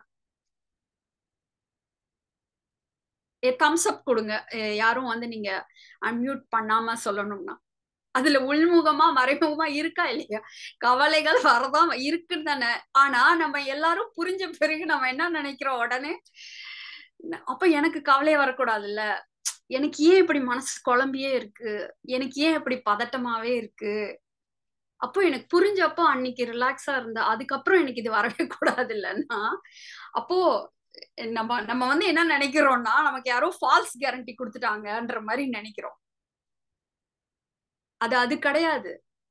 ஏ தம்ஸ் அப் கொடுங்க ஏ, யாரும் வந்து நீங்க அன்மியூட் பண்ணாம சொல்லணும்னா அதுல உள்முகமா மறைமுகமா இருக்கா இல்லையா கவலைகள் வரதான் இருக்குன்னு தானே ஆனா நம்ம எல்லாரும் புரிஞ்ச பிறகு நம்ம என்ன நினைக்கிறோம் உடனே ந- அப்ப எனக்கு கவலையே வரக்கூடாதுல்ல எனக்கு ஏன் இப்படி மனசு குழம்பியே இருக்கு எனக்கு ஏன் இப்படி பதட்டமாவே இருக்கு அப்போ எனக்கு புரிஞ்சப்போ அன்னைக்கு ரிலாக்ஸா இருந்தா அதுக்கப்புறம் எனக்கு இது வரவே கூடாது இல்லைன்னா அப்போ நம்ம நம்ம வந்து என்ன நினைக்கிறோம்னா நமக்கு யாரோ ஃபால்ஸ் கேரண்டி கொடுத்துட்டாங்கன்ற மாதிரி நினைக்கிறோம் அது அது கிடையாது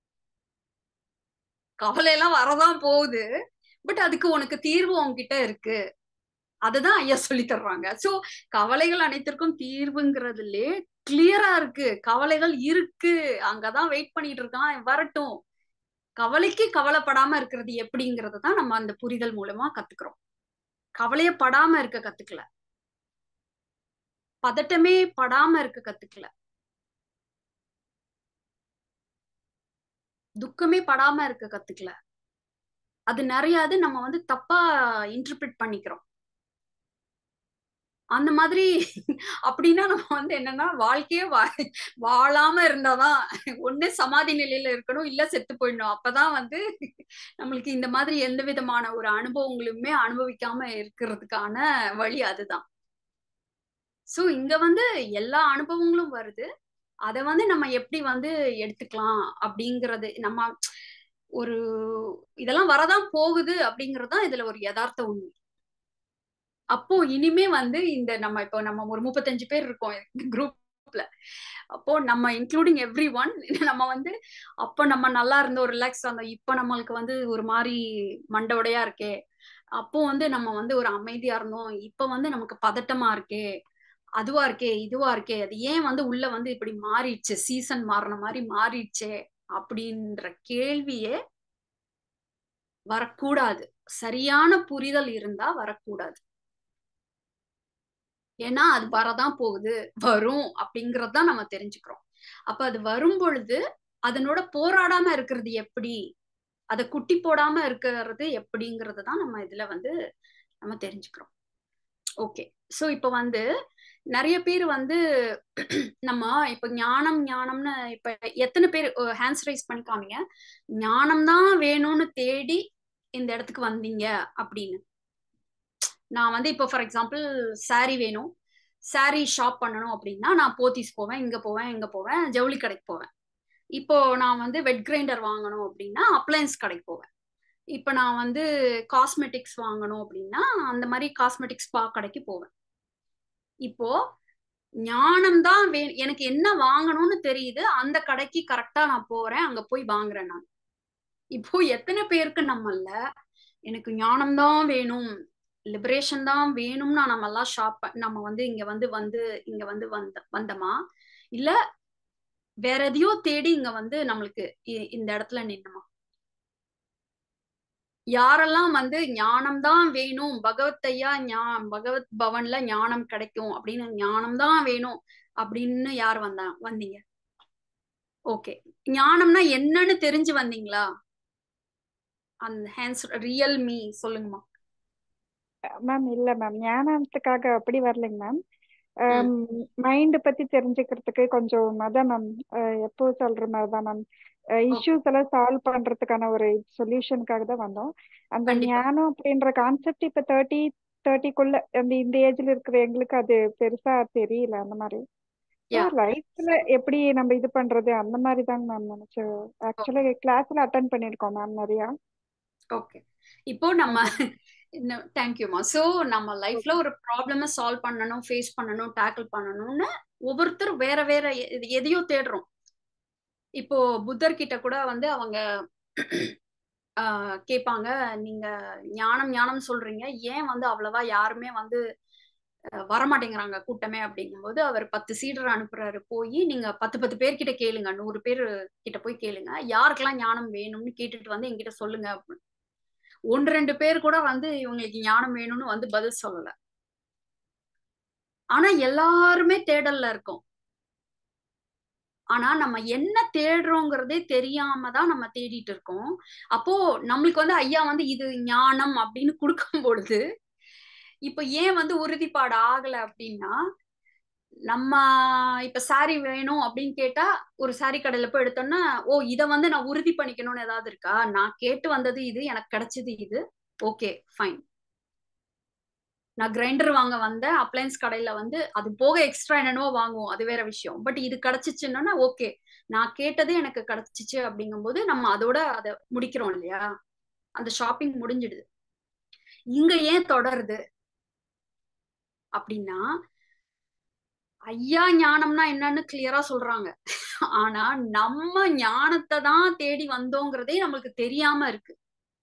கவலை எல்லாம் வரதான் போகுது பட் அதுக்கு உனக்கு தீர்வு உன்கிட்ட இருக்கு அதுதான் ஐயா சொல்லி தர்றாங்க சோ கவலைகள் அனைத்திற்கும் தீர்வுங்கிறதுலே கிளியரா இருக்கு கவலைகள் இருக்கு அங்கதான் வெயிட் பண்ணிட்டு இருக்கான் வரட்டும் கவலைக்கு கவலைப்படாம இருக்கிறது எப்படிங்கறத தான் நம்ம அந்த புரிதல் மூலமா கத்துக்கிறோம் கவலைய படாம இருக்க கத்துக்கல பதட்டமே படாம இருக்க கத்துக்கல துக்கமே படாம இருக்க கத்துக்கல அது நிறையாது நம்ம வந்து தப்பா இன்டர்பிரிட் பண்ணிக்கிறோம் அந்த மாதிரி அப்படின்னா நம்ம வந்து என்னன்னா வாழ்க்கையே வா வாழாம இருந்தாதான் ஒண்ணு சமாதி நிலையில இருக்கணும் இல்ல செத்து போயிடணும் அப்பதான் வந்து நம்மளுக்கு இந்த மாதிரி எந்த விதமான ஒரு அனுபவங்களுமே அனுபவிக்காம இருக்கிறதுக்கான வழி அதுதான் சோ இங்க வந்து எல்லா அனுபவங்களும் வருது அத வந்து நம்ம எப்படி வந்து எடுத்துக்கலாம் அப்படிங்கறது நம்ம ஒரு இதெல்லாம் வரதான் போகுது அப்படிங்கறதுதான் இதுல ஒரு யதார்த்த உண்மை அப்போ இனிமே வந்து இந்த நம்ம இப்போ நம்ம ஒரு முப்பத்தஞ்சு பேர் இருக்கோம் குரூப்ல அப்போ நம்ம இன்க்ளூடிங் எவ்ரி ஒன் நம்ம வந்து அப்போ நம்ம நல்லா இருந்தோம் ரிலாக்ஸ் இருந்தோம் இப்போ நம்மளுக்கு வந்து ஒரு மாதிரி மண்டோடையா இருக்கே அப்போ வந்து நம்ம வந்து ஒரு அமைதியா இருந்தோம் இப்போ வந்து நமக்கு பதட்டமா இருக்கே அதுவா இருக்கே இதுவா இருக்கே அது ஏன் வந்து உள்ள வந்து இப்படி மாறிடுச்சு சீசன் மாறின மாதிரி மாறிடுச்சே அப்படின்ற கேள்வியே வரக்கூடாது சரியான புரிதல் இருந்தா வரக்கூடாது ஏன்னா அது வரதான் போகுது வரும் அப்படிங்கறதான் நம்ம தெரிஞ்சுக்கிறோம் அப்ப அது வரும் பொழுது அதனோட போராடாம இருக்கிறது எப்படி அதை குட்டி போடாம இருக்கிறது எப்படிங்கிறது தான் நம்ம இதுல வந்து நம்ம தெரிஞ்சுக்கிறோம் ஓகே சோ இப்ப வந்து நிறைய பேர் வந்து நம்ம இப்ப ஞானம் ஞானம்னு இப்ப எத்தனை பேர் ஹேண்ட்ஸ் ரைஸ் பண்ணி காமிங்க ஞானம் தான் வேணும்னு தேடி இந்த இடத்துக்கு வந்தீங்க அப்படின்னு நான் வந்து இப்போ ஃபார் எக்ஸாம்பிள் சாரி வேணும் சாரி ஷாப் பண்ணணும் அப்படின்னா நான் போத்தீஸ் போவேன் இங்க போவேன் இங்க போவேன் ஜவுளி கடைக்கு போவேன் இப்போ நான் வந்து வெட் கிரைண்டர் வாங்கணும் அப்படின்னா அப்ளையன்ஸ் கடைக்கு போவேன் இப்போ நான் வந்து காஸ்மெட்டிக்ஸ் வாங்கணும் அப்படின்னா அந்த மாதிரி காஸ்மெட்டிக்ஸ் ஸ்பா கடைக்கு போவேன் இப்போ ஞானம் தான் வே எனக்கு என்ன வாங்கணும்னு தெரியுது அந்த கடைக்கு கரெக்டா நான் போறேன் அங்க போய் வாங்குறேன் நான் இப்போ எத்தனை பேருக்கு நம்மள எனக்கு ஞானம் தான் வேணும் லிபரேஷன் தான் வேணும்னா நம்ம எல்லாம் ஷாப் நம்ம வந்து இங்க வந்து வந்து இங்க வந்து வந்த வந்தோமா இல்ல வேற எதையோ தேடி இங்க வந்து நம்மளுக்கு இந்த இடத்துல நின்னுமா யாரெல்லாம் வந்து ஞானம் தான் வேணும் பகவத் ஐயா ஞா பகவத் பவன்ல ஞானம் கிடைக்கும் அப்படின்னு ஞானம் தான் வேணும் அப்படின்னு யார் வந்தா வந்தீங்க ஓகே ஞானம்னா என்னன்னு தெரிஞ்சு வந்தீங்களா அந்த ஹேண்ட்ஸ் ரியல் மீ சொல்லுங்கம்மா மேம் இல்ல மேம் ஞானத்துக்காக அப்படி வரலைங்க மேம் மைண்ட் பத்தி தெரிஞ்சுக்கிறதுக்கு கொஞ்சம் அதான் மேம் எப்போ சொல்ற மாதிரி தான் மேம் இஷ்யூஸ் எல்லாம் சால்வ் பண்றதுக்கான ஒரு சொல்யூஷனுக்காக தான் வந்தோம் அந்த ஞானம் அப்படின்ற கான்செப்ட் இப்ப தேர்ட்டி தேர்ட்டிக்குள்ள அந்த இந்த ஏஜ்ல இருக்கிற எங்களுக்கு அது பெருசா தெரியல அந்த மாதிரி லைஃப்ல எப்படி நம்ம இது பண்றது அந்த மாதிரி தாங்க மேம் நினைச்சேன் ஆக்சுவலா கிளாஸ்ல அட்டன் பண்ணிருக்கோம் மேம் நிறையா ஓகே இப்போ நம்ம தேங்க்யூமா ஸோ நம்ம லைஃப்ல ஒரு ப்ராப்ளம சால்வ் பண்ணணும் ஃபேஸ் பண்ணணும் டேக்கிள் பண்ணணும்னு ஒவ்வொருத்தர் வேற வேற எதையோ தேடுறோம் இப்போ புத்தர் கிட்ட கூட வந்து அவங்க கேட்பாங்க நீங்க ஞானம் ஞானம் சொல்றீங்க ஏன் வந்து அவ்வளவா யாருமே வந்து வரமாட்டேங்கிறாங்க கூட்டமே அப்படிங்கும்போது அவர் பத்து சீடர் அனுப்புறாரு போய் நீங்க பத்து பத்து பேர்கிட்ட கேளுங்க நூறு பேர் கிட்ட போய் கேளுங்க யாருக்கெல்லாம் ஞானம் வேணும்னு கேட்டுட்டு வந்து என்கிட்ட சொல்லுங்க அப்படின்னு ஒன்று ரெண்டு பேர் கூட வந்து இவங்களுக்கு ஞானம் வேணும்னு வந்து பதில் சொல்லல ஆனா எல்லாருமே தேடல்ல இருக்கோம் ஆனா நம்ம என்ன தேடுறோங்கிறதே தெரியாம தான் நம்ம தேடிட்டு இருக்கோம் அப்போ நம்மளுக்கு வந்து ஐயா வந்து இது ஞானம் அப்படின்னு கொடுக்கும் பொழுது இப்ப ஏன் வந்து உறுதிப்பாடு ஆகல அப்படின்னா நம்ம இப்ப சாரி வேணும் அப்படின்னு கேட்டா ஒரு சாரி கடையில போய் எடுத்தோம்னா ஓ இத வந்து நான் உறுதி பண்ணிக்கணும்னு ஏதாவது இருக்கா நான் கேட்டு வந்தது இது எனக்கு கிடைச்சது இது ஓகே ஃபைன் நான் கிரைண்டர் வாங்க வந்தேன் அப்ளையன்ஸ் கடையில வந்து அது போக எக்ஸ்ட்ரா என்னென்னவோ வாங்குவோம் அது வேற விஷயம் பட் இது கிடைச்சிச்சுன்னா ஓகே நான் கேட்டது எனக்கு கிடைச்சிச்சு அப்படிங்கும்போது நம்ம அதோட அதை முடிக்கிறோம் இல்லையா அந்த ஷாப்பிங் முடிஞ்சிடுது இங்க ஏன் தொடருது அப்படின்னா ஐயா ஞானம்னா என்னன்னு கிளியரா சொல்றாங்க ஆனா நம்ம ஞானத்தை தான் தேடி வந்தோங்கிறதே நம்மளுக்கு தெரியாம இருக்கு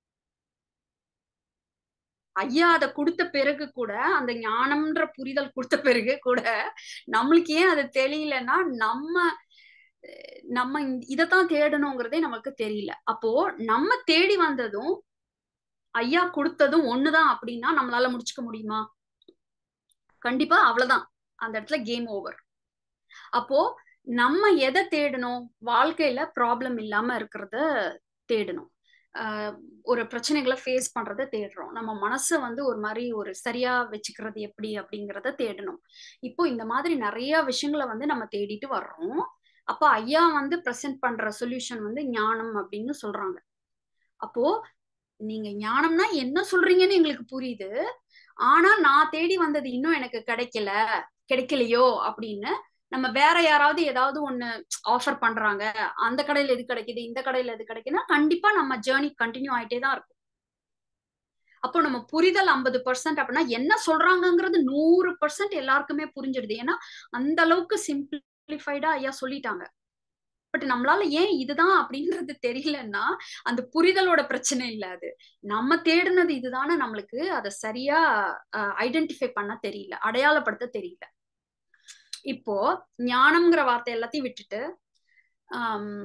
ஐயா அதை கொடுத்த பிறகு கூட அந்த ஞானம்ன்ற புரிதல் கொடுத்த பிறகு கூட நம்மளுக்கு ஏன் அது தெரியலன்னா நம்ம நம்ம இதைத்தான் தேடணுங்கிறதே நமக்கு தெரியல அப்போ நம்ம தேடி வந்ததும் ஐயா கொடுத்ததும் ஒண்ணுதான் அப்படின்னா நம்மளால முடிச்சுக்க முடியுமா கண்டிப்பா அவ்வளவுதான் அந்த இடத்துல கேம் ஓவர் அப்போ நம்ம எதை தேடணும் வாழ்க்கையில ப்ராப்ளம் இல்லாம இருக்கிறத தேடணும் ஆஹ் ஒரு பிரச்சனைகளை ஃபேஸ் பண்றதை தேடுறோம் நம்ம மனசை வந்து ஒரு மாதிரி ஒரு சரியா வச்சுக்கிறது எப்படி அப்படிங்கிறத தேடணும் இப்போ இந்த மாதிரி நிறைய விஷயங்களை வந்து நம்ம தேடிட்டு வர்றோம் அப்போ ஐயா வந்து ப்ரெசென்ட் பண்ற சொல்யூஷன் வந்து ஞானம் அப்படின்னு சொல்றாங்க அப்போ நீங்க ஞானம்னா என்ன சொல்றீங்கன்னு எங்களுக்கு புரியுது ஆனா நான் தேடி வந்தது இன்னும் எனக்கு கிடைக்கல கிடைக்கலையோ அப்படின்னு நம்ம வேற யாராவது ஏதாவது ஒண்ணு ஆஃபர் பண்றாங்க அந்த கடையில எது கிடைக்குது இந்த கடையில எது கிடைக்குதுன்னா கண்டிப்பா நம்ம ஜேர்னி கண்டினியூ ஆயிட்டே தான் இருக்கும் அப்போ நம்ம புரிதல் ஐம்பது பர்சன்ட் அப்படின்னா என்ன சொல்றாங்கங்கிறது நூறு பர்சன்ட் எல்லாருக்குமே புரிஞ்சிடுது ஏன்னா அந்த அளவுக்கு சிம்பிளிஃபைடா ஐயா சொல்லிட்டாங்க பட் நம்மளால ஏன் இதுதான் அப்படின்றது தெரியலன்னா அந்த புரிதலோட பிரச்சனை இல்ல அது நம்ம தேடினது இதுதானே நம்மளுக்கு அதை சரியா ஐடென்டிஃபை பண்ண தெரியல அடையாளப்படுத்த தெரியல இப்போ ஞானம்ங்கிற வார்த்தை எல்லாத்தையும் விட்டுட்டு ஆம்,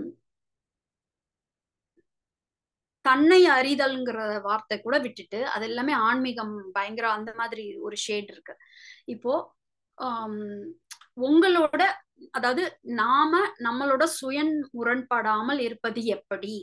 தன்னை அறிதல்ங்கிற வார்த்தை கூட விட்டுட்டு அது எல்லாமே ஆன்மீகம் பயங்கர அந்த மாதிரி ஒரு ஷேட் இருக்கு இப்போ ஆம், உங்களோட அதாவது நாம நம்மளோட சுயன் முரண்படாமல் இருப்பது எப்படி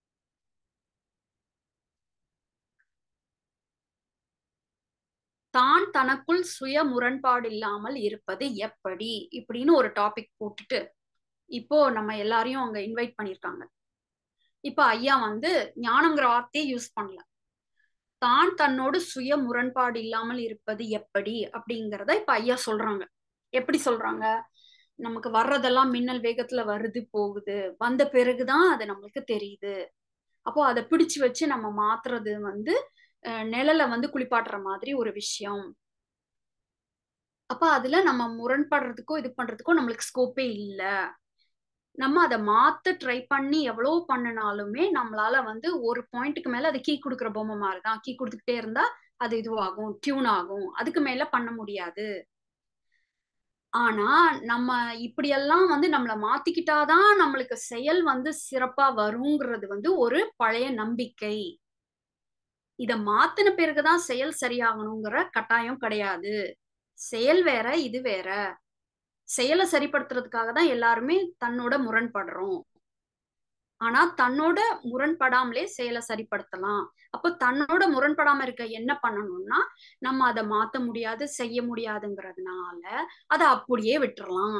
தான் தனக்குள் சுய முரண்பாடு இல்லாமல் இருப்பது எப்படி இப்படின்னு ஒரு டாபிக் போட்டுட்டு இப்போ நம்ம எல்லாரையும் அங்க இன்வைட் பண்ணிருக்காங்க இப்போ ஐயா வந்து ஞானம்ங்கிற வார்த்தையே யூஸ் பண்ணல தான் தன்னோடு சுய முரண்பாடு இல்லாமல் இருப்பது எப்படி அப்படிங்கிறத இப்ப ஐயா சொல்றாங்க எப்படி சொல்றாங்க நமக்கு வர்றதெல்லாம் மின்னல் வேகத்துல வருது போகுது வந்த பிறகுதான் அது நம்மளுக்கு தெரியுது அப்போ அதை பிடிச்சு வச்சு நம்ம மாத்துறது வந்து அஹ், நிழல வந்து குளிப்பாட்டுற மாதிரி ஒரு விஷயம் அப்ப அதுல நம்ம முரண்படுறதுக்கோ இது பண்றதுக்கோ நம்மளுக்கு ஸ்கோப்பே இல்ல நம்ம அதை மாத்த ட்ரை பண்ணி எவ்வளவு பண்ணினாலுமே நம்மளால வந்து ஒரு பாயிண்ட்டுக்கு மேல அது கீ கொடுக்குற பொம்மை மாதிரிதான் கீ கொடுத்துக்கிட்டே இருந்தா அது இதுவாகும் டியூன் ஆகும் அதுக்கு மேல பண்ண முடியாது ஆனா நம்ம இப்படியெல்லாம் வந்து நம்மளை மாத்திக்கிட்டாதான் நம்மளுக்கு செயல் வந்து சிறப்பா வருங்கிறது வந்து ஒரு பழைய நம்பிக்கை இத மாத்தின பிறகுதான் செயல் சரியாகணுங்கிற கட்டாயம் கிடையாது செயல் வேற இது வேற செயலை சரிப்படுத்துறதுக்காக தான் எல்லாருமே தன்னோட முரண்படுறோம் ஆனா தன்னோட முரண்படாமலே செயலை சரிப்படுத்தலாம் அப்போ தன்னோட முரண்படாம இருக்க என்ன பண்ணணும்னா நம்ம அதை மாத்த முடியாது செய்ய முடியாதுங்கிறதுனால அதை அப்படியே விட்டுறலாம்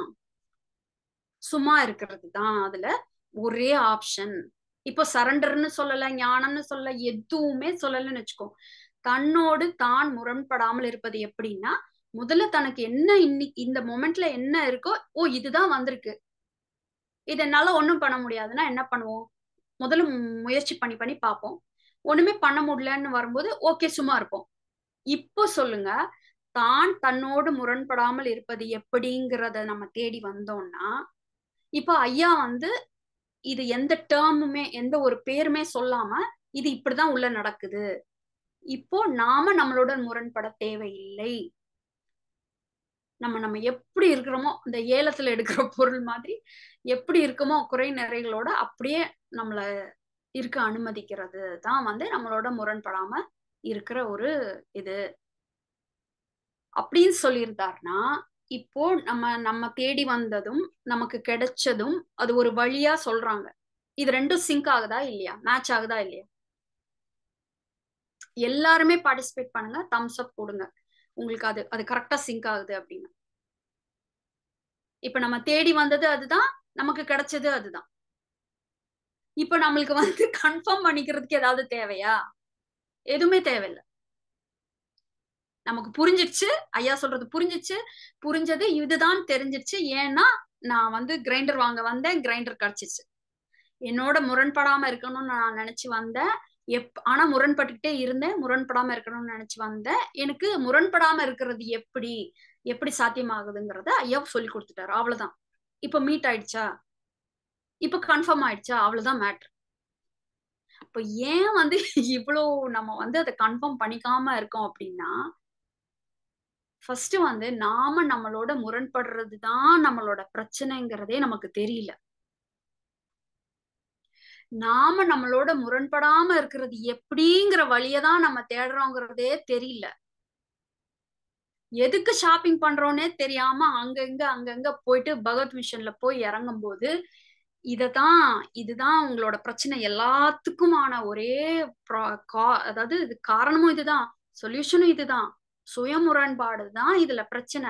சும்மா இருக்கிறது தான் அதுல ஒரே ஆப்ஷன் இப்போ சரண்டர்னு சொல்லல ஞானம்னு சொல்லல எதுவுமே சொல்லலன்னு வச்சுக்கோ தன்னோடு தான் முரண்படாமல் இருப்பது எப்படின்னா முதல்ல தனக்கு என்ன இன்னைக்கு இந்த மொமெண்ட்ல என்ன இருக்கோ ஓ இதுதான் வந்திருக்கு இது என்னால ஒண்ணும் பண்ண முடியாதுன்னா என்ன பண்ணுவோம் முதல்ல மு- முயற்சி பண்ணி பண்ணி பார்ப்போம் ஒண்ணுமே பண்ண முடியலன்னு வரும்போது ஓகே சும்மா இருப்போம் இப்போ சொல்லுங்க தான் தன்னோடு முரண்படாமல் இருப்பது எப்படிங்கிறத நம்ம தேடி வந்தோம்னா இப்போ ஐயா வந்து இது எந்த டேர்முமே எந்த ஒரு பேருமே சொல்லாம இது இப்படிதான் உள்ள நடக்குது இப்போ நாம நம்மளோட முரண்பட தேவையில்லை நம்ம நம்ம எப்படி இருக்கிறோமோ இந்த ஏலத்துல எடுக்கிற பொருள் மாதிரி எப்படி இருக்குமோ குறை நிறைகளோட அப்படியே நம்மள இருக்க அனுமதிக்கிறது தான் வந்து நம்மளோட முரண்படாம இருக்கிற ஒரு இது அப்படின்னு சொல்லியிருந்தாருன்னா இப்போ நம்ம நம்ம தேடி வந்ததும் நமக்கு கிடைச்சதும் அது ஒரு வழியா சொல்றாங்க இது ரெண்டும் சிங்க் ஆகுதா இல்லையா மேட்ச் ஆகுதா இல்லையா எல்லாருமே பார்ட்டிசிபேட் பண்ணுங்க தம்ஸ் அப் கொடுங்க உங்களுக்கு அது அது கரெக்டா சிங்க் ஆகுது அப்படின்னு இப்ப நம்ம தேடி வந்தது அதுதான் நமக்கு கிடைச்சது அதுதான் இப்ப நம்மளுக்கு வந்து கன்ஃபார்ம் பண்ணிக்கிறதுக்கு ஏதாவது தேவையா எதுவுமே தேவையில்லை நமக்கு புரிஞ்சிடுச்சு ஐயா சொல்றது புரிஞ்சிச்சு புரிஞ்சது இதுதான் தெரிஞ்சிருச்சு ஏன்னா நான் வந்து கிரைண்டர் வாங்க வந்தேன் கிரைண்டர் கிடைச்சிச்சு என்னோட முரண்படாம இருக்கணும்னு நான் நினைச்சு வந்தேன் எப் ஆனா முரண்பட்டுக்கிட்டே இருந்தேன் முரண்படாம இருக்கணும்னு நினைச்சு வந்தேன் எனக்கு முரண்படாம இருக்கிறது எப்படி எப்படி சாத்தியமாகுதுங்கிறத ஐயா சொல்லி கொடுத்துட்டாரு அவ்வளவுதான் இப்ப மீட் ஆயிடுச்சா இப்ப கன்ஃபார்ம் ஆயிடுச்சா அவ்வளவுதான் மேட்ரு இப்ப ஏன் வந்து இவ்வளோ நம்ம வந்து அதை கன்ஃபார்ம் பண்ணிக்காம இருக்கோம் அப்படின்னா ஃபர்ஸ்ட் வந்து நாம நம்மளோட முரண்படுறது தான் நம்மளோட பிரச்சனைங்கிறதே நமக்கு தெரியல நாம நம்மளோட முரண்படாம இருக்கிறது எப்படிங்கிற வழியதான் நம்ம தேடுறோங்கிறதே தெரியல எதுக்கு ஷாப்பிங் பண்றோன்னே தெரியாம அங்கங்க அங்கங்க போயிட்டு பகவத் மிஷன்ல போய் இறங்கும் போது இததான் இதுதான் உங்களோட பிரச்சனை எல்லாத்துக்குமான ஒரே அதாவது இது காரணமும் இதுதான் சொல்யூஷனும் இதுதான் சுய முரண்பாடு தான் இதுல பிரச்சனை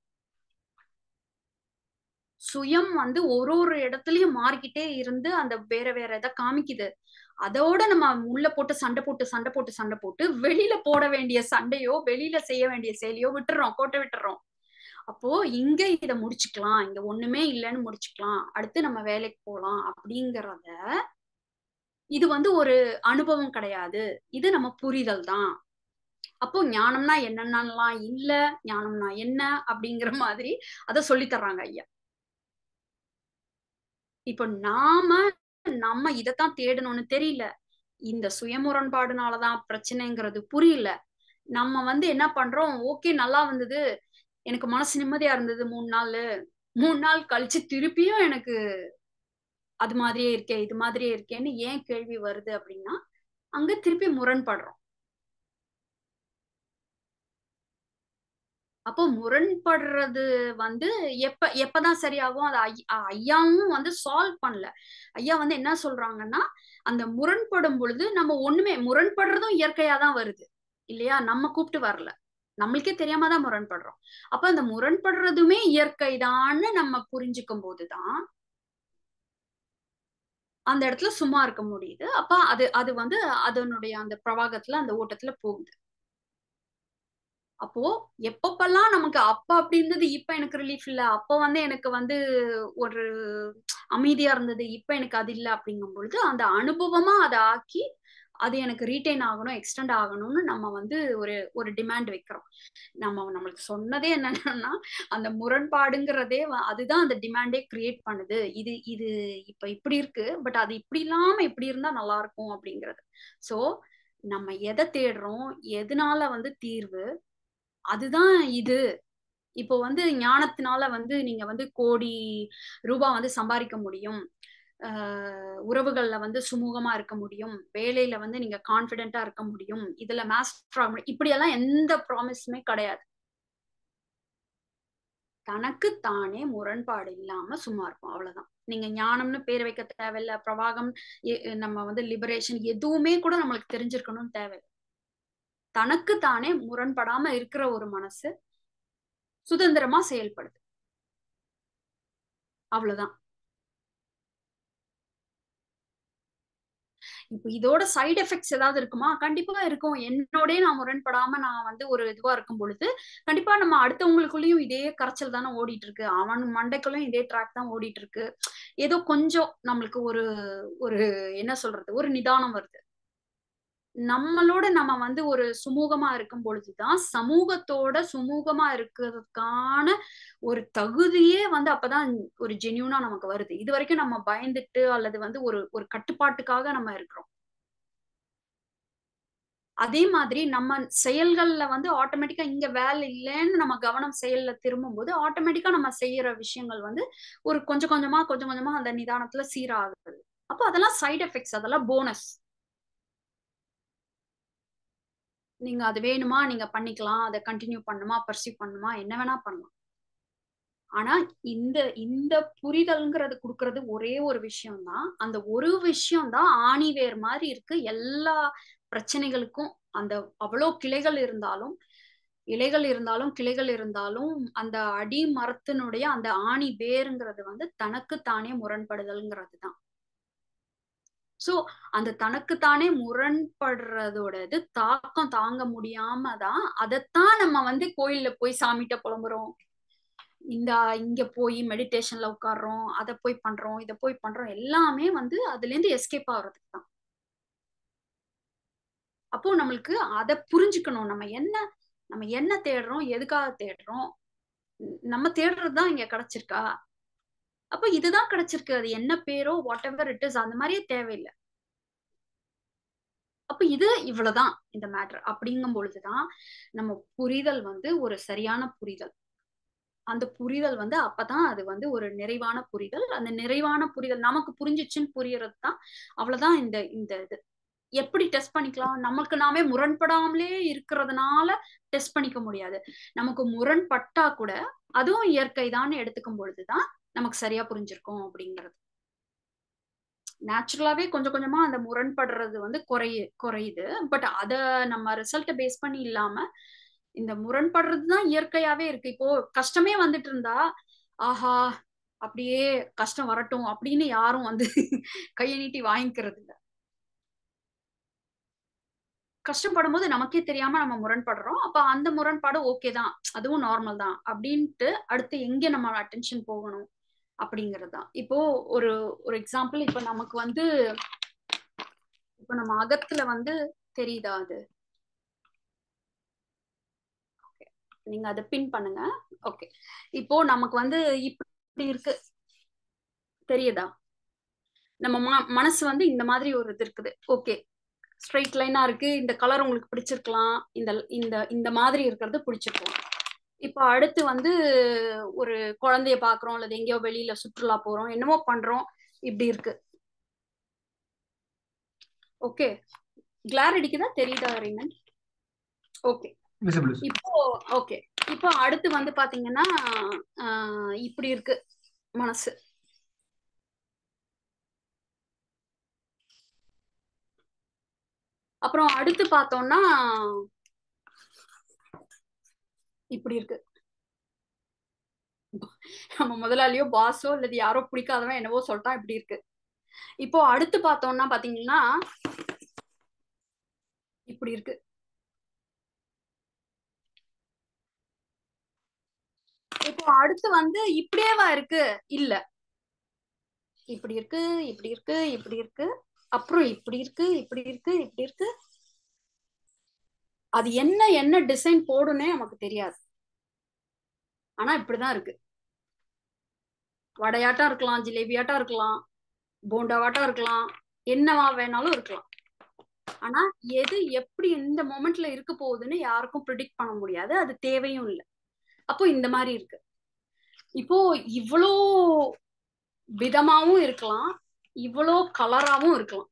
சுயம் வந்து ஒரு ஒரு இடத்துலயும் மாறிக்கிட்டே இருந்து அந்த வேற வேற இதை காமிக்குது அதோட நம்ம உள்ள போட்டு சண்டை போட்டு சண்டை போட்டு சண்டை போட்டு வெளியில போட வேண்டிய சண்டையோ வெளியில செய்ய வேண்டிய செயலியோ விட்டுறோம் கோட்டை விட்டுறோம் அப்போ இங்க இத முடிச்சுக்கலாம் இங்க ஒண்ணுமே இல்லைன்னு முடிச்சுக்கலாம் அடுத்து நம்ம வேலைக்கு போலாம் அப்படிங்கறத இது வந்து ஒரு அனுபவம் கிடையாது இது நம்ம புரிதல் தான் அப்போ ஞானம்னா என்னென்னலாம் இல்ல ஞானம்னா என்ன அப்படிங்கிற மாதிரி அத சொல்லி தர்றாங்க ஐயா இப்போ நாம நம்ம இதைத்தான் தேடணும்னு தெரியல இந்த சுயமுரண்பாடுனாலதான் பிரச்சனைங்கிறது புரியல நம்ம வந்து என்ன பண்றோம் ஓகே நல்லா வந்தது எனக்கு மனசு நிம்மதியா இருந்தது மூணு நாள் மூணு நாள் கழிச்சு திருப்பியும் எனக்கு அது மாதிரியே இருக்கே இது மாதிரியே இருக்கேன்னு ஏன் கேள்வி வருது அப்படின்னா அங்க திருப்பி முரண்படுறோம் அப்போ முரண்படுறது வந்து எப்ப எப்பதான் சரியாகும் அது ஐயாவும் வந்து சால்வ் பண்ணல ஐயா வந்து என்ன சொல்றாங்கன்னா அந்த முரண்படும் பொழுது நம்ம ஒண்ணுமே முரண்படுறதும் இயற்கையா தான் வருது இல்லையா நம்ம கூப்பிட்டு வரல நம்மளுக்கே தெரியாம தான் முரண்படுறோம் அப்ப அந்த முரண்படுறதுமே இயற்கை தான்னு நம்ம புரிஞ்சுக்கும் போதுதான் அந்த இடத்துல சும்மா இருக்க முடியுது அப்ப அது அது வந்து அதனுடைய அந்த பிரவாகத்துல அந்த ஓட்டத்துல போகுது அப்போ எப்பப்பெல்லாம் நமக்கு அப்ப அப்படி இருந்தது இப்ப எனக்கு ரிலீஃப் இல்ல அப்ப வந்து எனக்கு வந்து ஒரு அமைதியா இருந்தது இப்ப எனக்கு அது இல்லை அப்படிங்கும் பொழுது அந்த அனுபவமா அதை ஆக்கி அது எனக்கு ரீட்டைன் ஆகணும் எக்ஸ்டெண்ட் ஆகணும்னு நம்ம வந்து ஒரு ஒரு டிமாண்ட் வைக்கிறோம் நம்ம நம்மளுக்கு சொன்னதே என்னன்னா அந்த முரண்பாடுங்கிறதே அதுதான் அந்த டிமாண்டே கிரியேட் பண்ணுது இது இது இப்ப இப்படி இருக்கு பட் அது இப்படி இல்லாம இப்படி இருந்தா நல்லா இருக்கும் அப்படிங்கிறது சோ நம்ம எதை தேடுறோம் எதனால வந்து தீர்வு அதுதான் இது இப்போ வந்து ஞானத்தினால வந்து நீங்க வந்து கோடி ரூபாய் வந்து சம்பாதிக்க முடியும் உறவுகள்ல வந்து சுமூகமா இருக்க முடியும் வேலையில வந்து நீங்க கான்பிடென்டா இருக்க முடியும் இதுல மாஸ்டர் ஆக முடியும் இப்படி எல்லாம் எந்த ப்ராமிஸுமே கிடையாது தனக்கு தானே முரண்பாடு இல்லாம சும்மா இருக்கும் அவ்வளவுதான் நீங்க ஞானம்னு பேர் வைக்க தேவையில்ல பிரவாகம் நம்ம வந்து லிபரேஷன் எதுவுமே கூட நம்மளுக்கு தெரிஞ்சிருக்கணும்னு தேவையில்லை தனக்கு தானே முரண்படாம இருக்கிற ஒரு மனசு சுதந்திரமா செயல்படுது அவ்வளவுதான் இப்போ இதோட சைடு எஃபெக்ட்ஸ் ஏதாவது இருக்குமா கண்டிப்பா இருக்கும் என்னோடய நான் முரண்படாம நான் வந்து ஒரு இதுவா இருக்கும் பொழுது கண்டிப்பா நம்ம அடுத்தவங்களுக்குள்ளயும் இதே கரைச்சல் தானே ஓடிட்டு இருக்கு அவன் மண்டைக்குள்ளயும் இதே ட்ராக் தான் ஓடிட்டு இருக்கு ஏதோ கொஞ்சம் நம்மளுக்கு ஒரு ஒரு என்ன சொல்றது ஒரு நிதானம் வருது நம்மளோட நம்ம வந்து ஒரு சுமூகமா இருக்கும் பொழுதுதான் சமூகத்தோட சுமூகமா இருக்கிறதுக்கான ஒரு தகுதியே வந்து அப்பதான் ஒரு ஜென்யூனா நமக்கு வருது இது வரைக்கும் நம்ம பயந்துட்டு அல்லது வந்து ஒரு ஒரு கட்டுப்பாட்டுக்காக நம்ம இருக்கிறோம் அதே மாதிரி நம்ம செயல்கள்ல வந்து ஆட்டோமேட்டிக்கா இங்க வேலை இல்லைன்னு நம்ம கவனம் செயல்ல திரும்பும் போது ஆட்டோமேட்டிக்கா நம்ம செய்யற விஷயங்கள் வந்து ஒரு கொஞ்சம் கொஞ்சமா கொஞ்சம் கொஞ்சமா அந்த நிதானத்துல சீராகுது அப்போ அதெல்லாம் சைடு எஃபெக்ட்ஸ் அதெல்லாம் போனஸ் நீங்க அது வேணுமா நீங்க பண்ணிக்கலாம் அதை கண்டினியூ பண்ணுமா பர்சீவ் பண்ணுமா என்ன வேணா பண்ணலாம் ஆனா இந்த இந்த புரிதல்ங்கிறது கொடுக்கறது ஒரே ஒரு விஷயம் தான் அந்த ஒரு விஷயம் தான் ஆணிவேர் மாதிரி இருக்கு எல்லா பிரச்சனைகளுக்கும் அந்த அவ்வளோ கிளைகள் இருந்தாலும் இலைகள் இருந்தாலும் கிளைகள் இருந்தாலும் அந்த அடி மரத்தினுடைய அந்த ஆணி வேருங்கிறது வந்து தனக்கு தானே முரண்படுதல்ங்கிறது தான் சோ அந்த தனக்குத்தானே முரண்படுறதோட இது தாக்கம் தாங்க முடியாம தான் அதைத்தான் நம்ம வந்து கோயில்ல போய் சாமிகிட்ட புலம்புறோம் இந்த இங்க போய் மெடிடேஷன்ல உட்காடுறோம் அதை போய் பண்றோம் இதை போய் பண்றோம் எல்லாமே வந்து அதுல இருந்து எஸ்கேப் ஆகுறதுக்கு தான் அப்போ நம்மளுக்கு அதை புரிஞ்சுக்கணும் நம்ம என்ன நம்ம என்ன தேடுறோம் எதுக்காக தேடுறோம் நம்ம தேடுறதுதான் இங்க கிடைச்சிருக்கா அப்ப இதுதான் கிடைச்சிருக்கு அது என்ன பேரோ வாட் எவர் இட் இஸ் அந்த மாதிரியே தேவையில்லை அப்ப இது இவ்வளவுதான் இந்த மேட்ரு அப்படிங்கும் பொழுதுதான் நம்ம புரிதல் வந்து ஒரு சரியான புரிதல் அந்த புரிதல் வந்து அப்பதான் அது வந்து ஒரு நிறைவான புரிதல் அந்த நிறைவான புரிதல் நமக்கு புரிஞ்சிச்சுன்னு புரியறது தான் அவ்வளவுதான் இந்த இந்த இது எப்படி டெஸ்ட் பண்ணிக்கலாம் நமக்கு நாமே முரண்படாமலே இருக்கிறதுனால டெஸ்ட் பண்ணிக்க முடியாது நமக்கு முரண்பட்டா கூட அதுவும் இயற்கை தான் எடுத்துக்கும் பொழுதுதான் நமக்கு சரியா புரிஞ்சிருக்கும் அப்படிங்கிறது நேச்சுரலாவே கொஞ்சம் கொஞ்சமா அந்த முரண்படுறது வந்து குறைய குறையுது பட் அத நம்ம ரிசல்ட்டை பேஸ் பண்ணி இல்லாம இந்த முரண்படுறது தான் இயற்கையாவே இருக்கு இப்போ கஷ்டமே வந்துட்டு இருந்தா ஆஹா அப்படியே கஷ்டம் வரட்டும் அப்படின்னு யாரும் வந்து கையை நீட்டி வாங்கிக்கிறது இல்ல கஷ்டப்படும் போது நமக்கே தெரியாம நம்ம முரண்படுறோம் அப்ப அந்த முரண்பாடு ஓகே தான் அதுவும் நார்மல் தான் அப்படின்ட்டு அடுத்து எங்க நம்ம அட்டென்ஷன் போகணும் அப்படிங்கிறது தான் இப்போ ஒரு ஒரு எக்ஸாம்பிள் இப்போ நமக்கு வந்து இப்போ நம்ம அகத்துல வந்து தெரியுதா அது நீங்க அதை பின் பண்ணுங்க ஓகே இப்போ நமக்கு வந்து இப்படி இருக்கு தெரியுதா நம்ம ம- மனசு வந்து இந்த மாதிரி ஒரு இது இருக்குது ஓகே ஸ்ட்ரைட் லைனா இருக்கு இந்த கலர் உங்களுக்கு பிடிச்சிருக்கலாம் இந்த இந்த இந்த மாதிரி இருக்கிறது பிடிச்சிருக்கலாம் இப்போ அடுத்து வந்து ஒரு குழந்தைய பாக்குறோம் அல்லது எங்கேயோ வெளியில சுற்றுலா போறோம் என்னமோ பண்றோம் இப்படி இருக்கு ஓகே கிளார் அடிக்குதா தெரியுதா ரீமன் ஓகே விசிபிள் இப்போ ஓகே இப்போ அடுத்து வந்து பாத்தீங்கன்னா ஆஹ் இப்படி இருக்கு மனசு அப்புறம் அடுத்து பார்த்தோம்னா இப்படி இருக்கு நம்ம முதலாளியோ பாஸோ இல்லது யாரோ பிடிக்காதவன் என்னவோ சொல்லிட்டான் இப்படி இருக்கு இப்போ அடுத்து பார்த்தோம்னா பாத்தீங்கன்னா இப்படி இருக்கு இப்போ அடுத்து வந்து இப்படியேவா இருக்கு இல்ல இப்படி இருக்கு இப்படி இருக்கு இப்படி இருக்கு அப்புறம் இப்படி இருக்கு இப்படி இருக்கு இப்படி இருக்கு அது என்ன என்ன டிசைன் போடுனே நமக்கு தெரியாது ஆனா இப்படிதான் இருக்கு வடையாட்டம் இருக்கலாம் ஜிலேபியாட்டம் இருக்கலாம் போண்டாவாட்டம் இருக்கலாம் என்னவா வேணாலும் இருக்கலாம் ஆனா எது எப்படி எந்த மொமெண்ட்ல இருக்க போகுதுன்னு யாருக்கும் ப்ரிடிக்ட் பண்ண முடியாது அது தேவையும் இல்லை அப்போ இந்த மாதிரி இருக்கு இப்போ இவ்வளோ விதமாவும் இருக்கலாம் இவ்வளோ கலராவும் இருக்கலாம்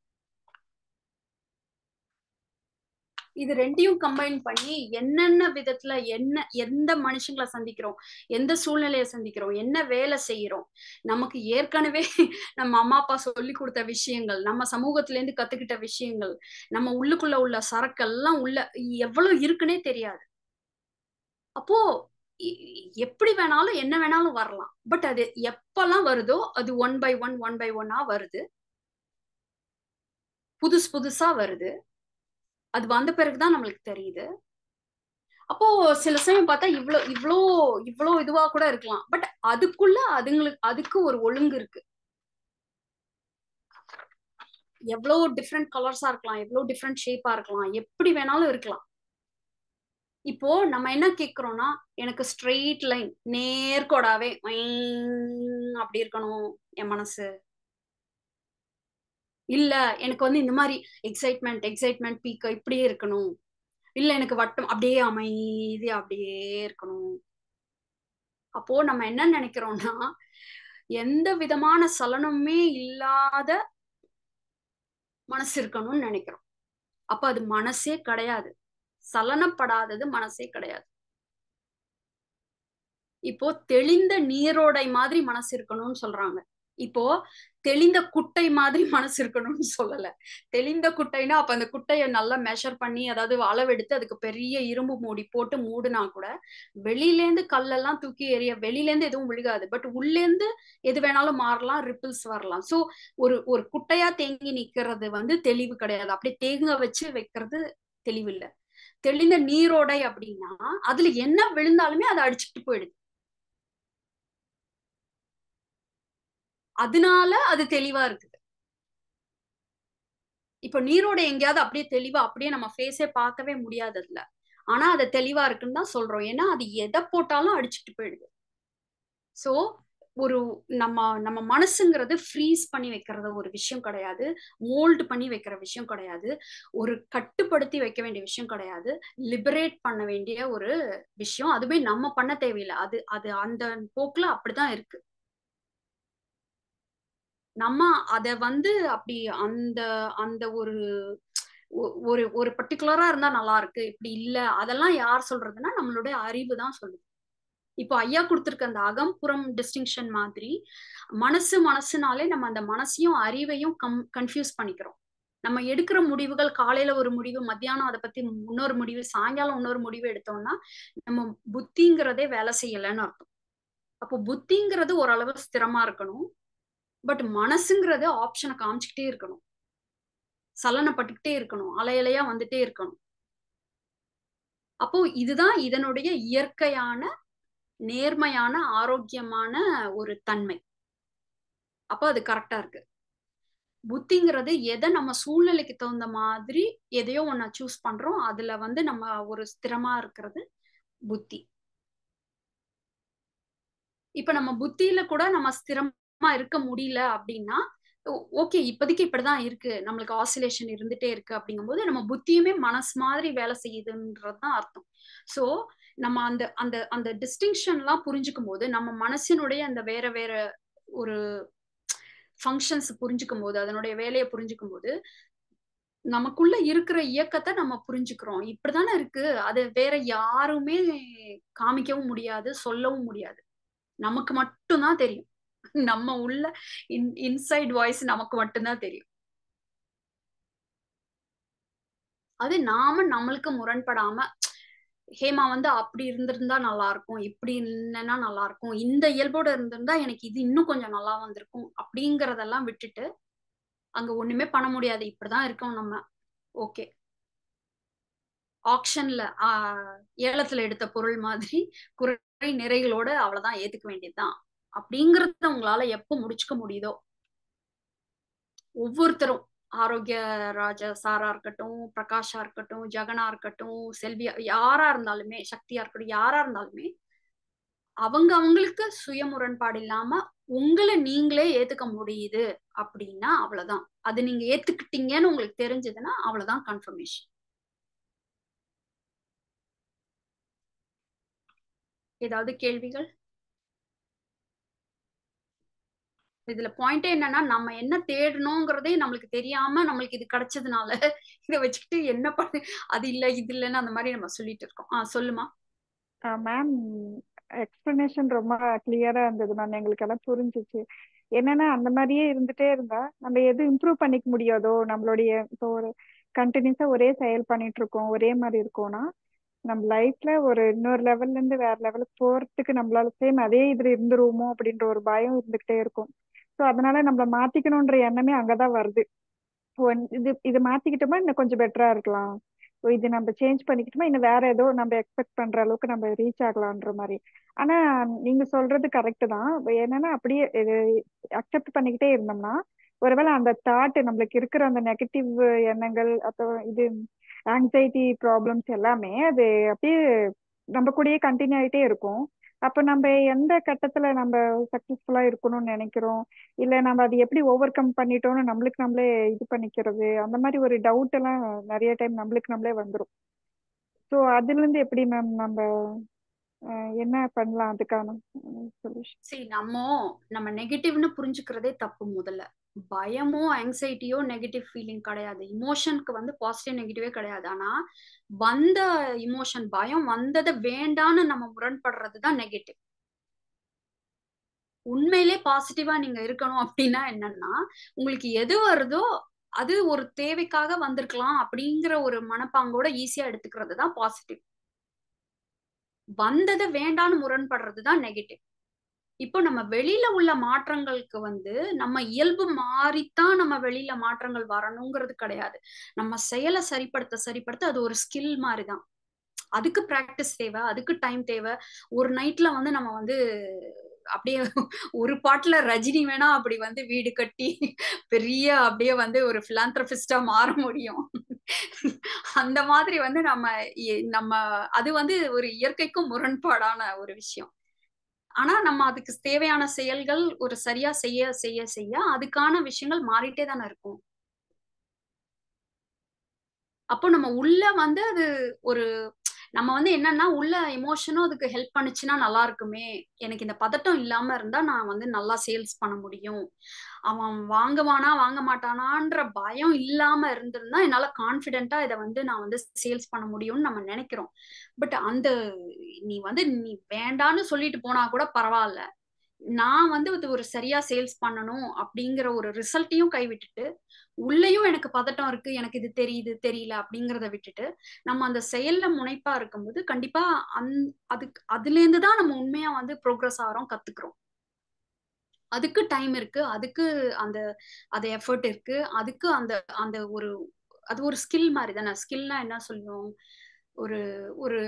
இது ரெண்டையும் கம்பைன் பண்ணி என்னென்ன விதத்துல என்ன எந்த மனுஷங்களை சந்திக்கிறோம் எந்த சூழ்நிலையை சந்திக்கிறோம் என்ன வேலை செய்யறோம் நமக்கு ஏற்கனவே நம்ம அம்மா அப்பா சொல்லி கொடுத்த விஷயங்கள் நம்ம சமூகத்துல இருந்து கத்துக்கிட்ட விஷயங்கள் நம்ம உள்ளுக்குள்ள உள்ள சரக்கெல்லாம் உள்ள எவ்வளவு இருக்குன்னே தெரியாது அப்போ எப்படி வேணாலும் என்ன வேணாலும் வரலாம் பட் அது எப்பெல்லாம் வருதோ அது one by one one by ஒன்னா வருது புதுசு புதுசா வருது அது வந்த பிறகுதான் நம்மளுக்கு தெரியுது அப்போ சில சமயம் பார்த்தா இவ்வளோ இவ்வளோ இவ்வளோ இதுவா கூட இருக்கலாம் பட் அதுக்குள்ள அதுங்களுக்கு அதுக்கு ஒரு ஒழுங்கு இருக்கு எவ்வளோ டிஃப்ரெண்ட் கலர்ஸா இருக்கலாம் எவ்வளோ டிஃப்ரெண்ட் ஷேப்பா இருக்கலாம் எப்படி வேணாலும் இருக்கலாம் இப்போ நம்ம என்ன கேக்குறோம்னா எனக்கு ஸ்ட்ரெயிட் லைன் நேர்கோடாவே அப்படி இருக்கணும் என் மனசு இல்ல எனக்கு வந்து இந்த மாதிரி எக்ஸைட்மெண்ட் எக்ஸைட்மெண்ட் பீக் இப்படியே இருக்கணும் இல்ல எனக்கு வட்டம் அப்படியே அமைதி அப்படியே இருக்கணும் அப்போ நம்ம என்ன நினைக்கிறோம்னா எந்த விதமான சலனமுமே இல்லாத மனசு இருக்கணும்னு நினைக்கிறோம் அப்ப அது மனசே கிடையாது சலனப்படாதது மனசே கிடையாது இப்போ தெளிந்த நீரோடை மாதிரி மனசு இருக்கணும்னு சொல்றாங்க இப்போ தெளிந்த குட்டை மாதிரி மனசு இருக்கணும்னு சொல்லல தெளிந்த குட்டைனா அப்ப அந்த குட்டையை நல்லா மெஷர் பண்ணி அதாவது அளவெடுத்து அதுக்கு பெரிய இரும்பு மூடி போட்டு மூடுனா கூட வெளியிலேந்து கல்லெல்லாம் தூக்கி எறிய வெளியிலேந்து எதுவும் விழுகாது பட் உள்ளேந்து எது வேணாலும் மாறலாம் ரிப்பிள்ஸ் வரலாம் சோ ஒரு ஒரு குட்டையா தேங்கி நிக்கிறது வந்து தெளிவு கிடையாது அப்படியே தேங்க வச்சு வைக்கிறது தெளிவு இல்லை தெளிந்த நீரோடை அப்படின்னா அதுல என்ன விழுந்தாலுமே அதை அடிச்சுட்டு போயிடுது அதனால அது தெளிவா இருக்குது இப்ப நீரோட எங்கேயாவது அப்படியே தெளிவா அப்படியே நம்ம ஃபேஸே பார்க்கவே முடியாது அதுல ஆனா அது தெளிவா இருக்குன்னு தான் சொல்றோம் ஏன்னா அது எதை போட்டாலும் அடிச்சுட்டு போயிடுது சோ ஒரு நம்ம நம்ம மனசுங்கிறது ஃப்ரீஸ் பண்ணி வைக்கிறது ஒரு விஷயம் கிடையாது மோல்டு பண்ணி வைக்கிற விஷயம் கிடையாது ஒரு கட்டுப்படுத்தி வைக்க வேண்டிய விஷயம் கிடையாது லிபரேட் பண்ண வேண்டிய ஒரு விஷயம் அதுவே நம்ம பண்ண தேவையில்லை அது அது அந்த போக்குல அப்படிதான் இருக்கு நம்ம அத வந்து அப்படி அந்த அந்த ஒரு ஒரு ஒரு பர்டிகுலரா இருந்தா நல்லா இருக்கு இப்படி இல்ல அதெல்லாம் யார் சொல்றதுன்னா நம்மளுடைய அறிவு தான் சொல்லுது இப்போ ஐயா கொடுத்திருக்க அந்த அகம் புறம் டிஸ்டிங்ஷன் மாதிரி மனசு மனசுனாலே நம்ம அந்த மனசையும் அறிவையும் கம் கன்ஃபியூஸ் பண்ணிக்கிறோம் நம்ம எடுக்கிற முடிவுகள் காலையில ஒரு முடிவு மத்தியானம் அதை பத்தி இன்னொரு முடிவு சாயங்காலம் இன்னொரு முடிவு எடுத்தோம்னா நம்ம புத்திங்கிறதே வேலை செய்யலைன்னு அர்த்தம் அப்போ புத்திங்கிறது ஓரளவு ஸ்திரமா இருக்கணும் பட் மனசுங்கிறது ஆப்ஷனை காமிச்சுக்கிட்டே இருக்கணும் சலனப்பட்டுக்கிட்டே இருக்கணும் அலையலையா வந்துட்டே இருக்கணும் அப்போ இதுதான் இதனுடைய இயற்கையான நேர்மையான ஆரோக்கியமான ஒரு தன்மை அப்போ அது கரெக்டா இருக்கு புத்திங்கிறது எதை நம்ம சூழ்நிலைக்கு தகுந்த மாதிரி எதையோ ஒன்ன சூஸ் பண்றோம் அதுல வந்து நம்ம ஒரு ஸ்திரமா இருக்கிறது புத்தி இப்ப நம்ம புத்தியில கூட நம்ம ஸ்திரமா இருக்க முடியல அப்படின்னா ஓகே இப்போதைக்கு இப்படிதான் இருக்கு நம்மளுக்கு ஆசிலேஷன் இருந்துட்டே இருக்கு அப்படிங்கும்போது நம்ம புத்தியுமே மனசு மாதிரி வேலை செய்யுதுன்றதுதான் அர்த்தம் சோ நம்ம அந்த அந்த அந்த டிஸ்டிங்ஷன்லாம் புரிஞ்சுக்கும் போது நம்ம மனசினுடைய அந்த வேற வேற ஒரு ஃபங்க்ஷன்ஸ் புரிஞ்சுக்கும் போது அதனுடைய வேலையை புரிஞ்சுக்கும் போது நமக்குள்ள இருக்கிற இயக்கத்தை நம்ம புரிஞ்சுக்கிறோம் இப்படிதானே இருக்கு அது வேற யாருமே காமிக்கவும் முடியாது சொல்லவும் முடியாது நமக்கு மட்டும்தான் தெரியும் நம்ம உள்ள இன் இன்சைட் வாய்ஸ் நமக்கு மட்டும்தான் தெரியும் அது நாம நம்மளுக்கு முரண்படாம ஹேமா வந்து அப்படி இருந்திருந்தா நல்லா இருக்கும் இப்படி இல்லைன்னா நல்லா இருக்கும் இந்த இயல்போட இருந்திருந்தா எனக்கு இது இன்னும் கொஞ்சம் நல்லா வந்திருக்கும் அப்படிங்கறதெல்லாம் விட்டுட்டு அங்க ஒண்ணுமே பண்ண முடியாது இப்படிதான் இருக்கோம் நம்ம ஓகே ஆக்ஷன்ல ஆஹ் ஏலத்துல எடுத்த பொருள் மாதிரி குறை நிறைகளோட அவ்வளவுதான் ஏத்துக்க வேண்டியதுதான் அப்படிங்கறத உங்களால எப்ப முடிச்சுக்க முடியுதோ ஒவ்வொருத்தரும் ஆரோக்கிய ராஜ சாரா இருக்கட்டும் பிரகாஷா இருக்கட்டும் ஜெகனா இருக்கட்டும் செல்வியா யாரா இருந்தாலுமே சக்தியா இருக்கட்டும் யாரா இருந்தாலுமே அவங்க அவங்களுக்கு சுய முரண்பாடு இல்லாம உங்களை நீங்களே ஏத்துக்க முடியுது அப்படின்னா அவ்வளவுதான் அது நீங்க ஏத்துக்கிட்டீங்கன்னு உங்களுக்கு தெரிஞ்சதுன்னா அவ்வளவுதான் கன்ஃபர்மேஷன் ஏதாவது கேள்விகள் இதுல பாயிண்டே என்னன்னா நம்ம என்ன தேடணுங்கிறதே நம்மளுக்கு தெரியாம நம்மளுக்கு இது கிடைச்சதுனால இதை வச்சுக்கிட்டு என்ன பண்ணு அது இல்ல இது இல்லைன்னு அந்த மாதிரி நம்ம சொல்லிட்டு இருக்கோம் ஆஹ் சொல்லுமா மேம் எக்ஸ்பிளனேஷன் ரொம்ப கிளியரா இருந்தது மேம் எங்களுக்கு எல்லாம் புரிஞ்சிச்சு என்னன்னா அந்த மாதிரியே இருந்துட்டே இருந்தா நம்ம எது இம்ப்ரூவ் பண்ணிக்க முடியாதோ நம்மளுடைய இப்போ ஒரு கண்டினியூஸா ஒரே செயல் பண்ணிட்டு இருக்கோம் ஒரே மாதிரி இருக்கோம்னா நம்ம லைஃப்ல ஒரு இன்னொரு லெவல்ல இருந்து வேற லெவலுக்கு போறதுக்கு நம்மளால சேம் அதே இதுல இருந்துருவோமோ அப்படின்ற ஒரு பயம் இருந்துகிட்டே இருக்கும் ஸோ அதனால நம்மள மாத்திக்கணும்ன்ற எண்ணமே அங்கதான் வருது இது இது மாத்திக்கிட்டோமா இன்னும் கொஞ்சம் பெட்டரா இருக்கலாம் இது நம்ம சேஞ்ச் பண்ணிக்கிட்டோமா இன்னும் வேற ஏதோ நம்ம எக்ஸ்பெக்ட் பண்ற அளவுக்கு நம்ம ரீச் ஆகலான்ற மாதிரி ஆனா நீங்க சொல்றது கரெக்ட் தான் என்னன்னா அப்படியே அக்செப்ட் பண்ணிக்கிட்டே இருந்தோம்னா ஒருவேளை அந்த தாட் நம்மளுக்கு இருக்கிற அந்த நெகட்டிவ் எண்ணங்கள் அப்புறம் இது ஆங்ஸைட்டி ப்ராப்ளம்ஸ் எல்லாமே அது அப்படியே நம்ம கூடயே கண்டினியூ ஆகிட்டே இருக்கும் அப்போ நம்ம எந்த கட்டத்துல நம்ம சக்சஸ்ஃபுல்லா இருக்கணும்னு நினைக்கிறோம் இல்ல நம்ம அது எப்படி ஓவர் கம் பண்ணிட்டோம்னு நம்மளுக்கு நம்மளே இது பண்ணிக்கிறது அந்த மாதிரி ஒரு டவுட் எல்லாம் நிறைய டைம் நம்மளுக்கு நம்மளே வந்துடும் ஸோ அதுல இருந்து எப்படி மேம் நம்ம என்ன பண்ணலாம் அதுக்கான சொல்யூஷன் சரி நம்ம நம்ம நெகட்டிவ்னு புரிஞ்சுக்கிறதே தப்பு முதல்ல பயமோ ஆங்ஸைட்டியோ நெகட்டிவ் ஃபீலிங் கிடையாது இமோஷனுக்கு வந்து பாசிட்டிவ் நெகட்டிவே கிடையாது ஆனா வந்த இமோஷன் பயம் வந்ததை வேண்டான்னு நம்ம முரண்படுறது தான் நெகட்டிவ் உண்மையிலே பாசிட்டிவா நீங்க இருக்கணும் அப்படின்னா என்னன்னா உங்களுக்கு எது வருதோ அது ஒரு தேவைக்காக வந்திருக்கலாம் அப்படிங்கிற ஒரு மனப்பாங்கோட ஈஸியா எடுத்துக்கிறது தான் பாசிட்டிவ் வந்ததை வேண்டான்னு முரண்படுறது தான் நெகட்டிவ் இப்போ நம்ம வெளியில உள்ள மாற்றங்களுக்கு வந்து நம்ம இயல்பு மாறித்தான் நம்ம வெளியில மாற்றங்கள் வரணுங்கிறது கிடையாது நம்ம செயலை சரிப்படுத்த சரிப்படுத்த அது ஒரு ஸ்கில் மாதிரிதான் அதுக்கு ப்ராக்டிஸ் தேவை அதுக்கு டைம் தேவை ஒரு நைட்ல வந்து நம்ம வந்து அப்படியே ஒரு பாட்டுல ரஜினி வேணா அப்படி வந்து வீடு கட்டி பெரிய அப்படியே வந்து ஒரு பிலாந்திரபிஸ்டா மாற முடியும் அந்த மாதிரி வந்து நம்ம நம்ம அது வந்து ஒரு இயற்கைக்கும் முரண்பாடான ஒரு விஷயம் ஆனா நம்ம அதுக்கு தேவையான செயல்கள் ஒரு சரியா செய்ய செய்ய செய்ய அதுக்கான விஷயங்கள் மாறிட்டே தானே இருக்கும் அப்போ நம்ம உள்ள வந்து அது ஒரு நம்ம வந்து என்னன்னா உள்ள எமோஷனும் அதுக்கு ஹெல்ப் பண்ணுச்சுன்னா நல்லா இருக்குமே எனக்கு இந்த பதட்டம் இல்லாம இருந்தா நான் வந்து நல்லா சேல்ஸ் பண்ண முடியும் அவன் வாங்குவானா வாங்க மாட்டானான்ற பயம் இல்லாம இருந்திருந்தா என்னால கான்பிடென்ட்டா இதை வந்து நான் வந்து சேல்ஸ் பண்ண முடியும்னு நம்ம நினைக்கிறோம் பட் அந்த நீ வந்து நீ வேண்டான்னு சொல்லிட்டு போனா கூட பரவாயில்ல நான் வந்து இது ஒரு சரியா சேல்ஸ் பண்ணணும் அப்படிங்கிற ஒரு ரிசல்ட்டையும் கைவிட்டுட்டு உள்ளேயும் எனக்கு பதட்டம் இருக்கு எனக்கு இது தெரியுது தெரியல அப்படிங்கிறத விட்டுட்டு நம்ம அந்த செயல்ல முனைப்பா இருக்கும்போது கண்டிப்பா அந் அதுக்கு அதுல இருந்து தான் நம்ம உண்மையா வந்து ப்ரோக்ரஸ் ஆகிறோம் கத்துக்கிறோம் அதுக்கு டைம் இருக்கு அதுக்கு அந்த அது எஃபர்ட் இருக்கு அதுக்கு அந்த அந்த ஒரு அது ஒரு ஸ்கில் மாதிரி தானே ஸ்கில்னா என்ன சொல்லுவோம் ஒரு ஒரு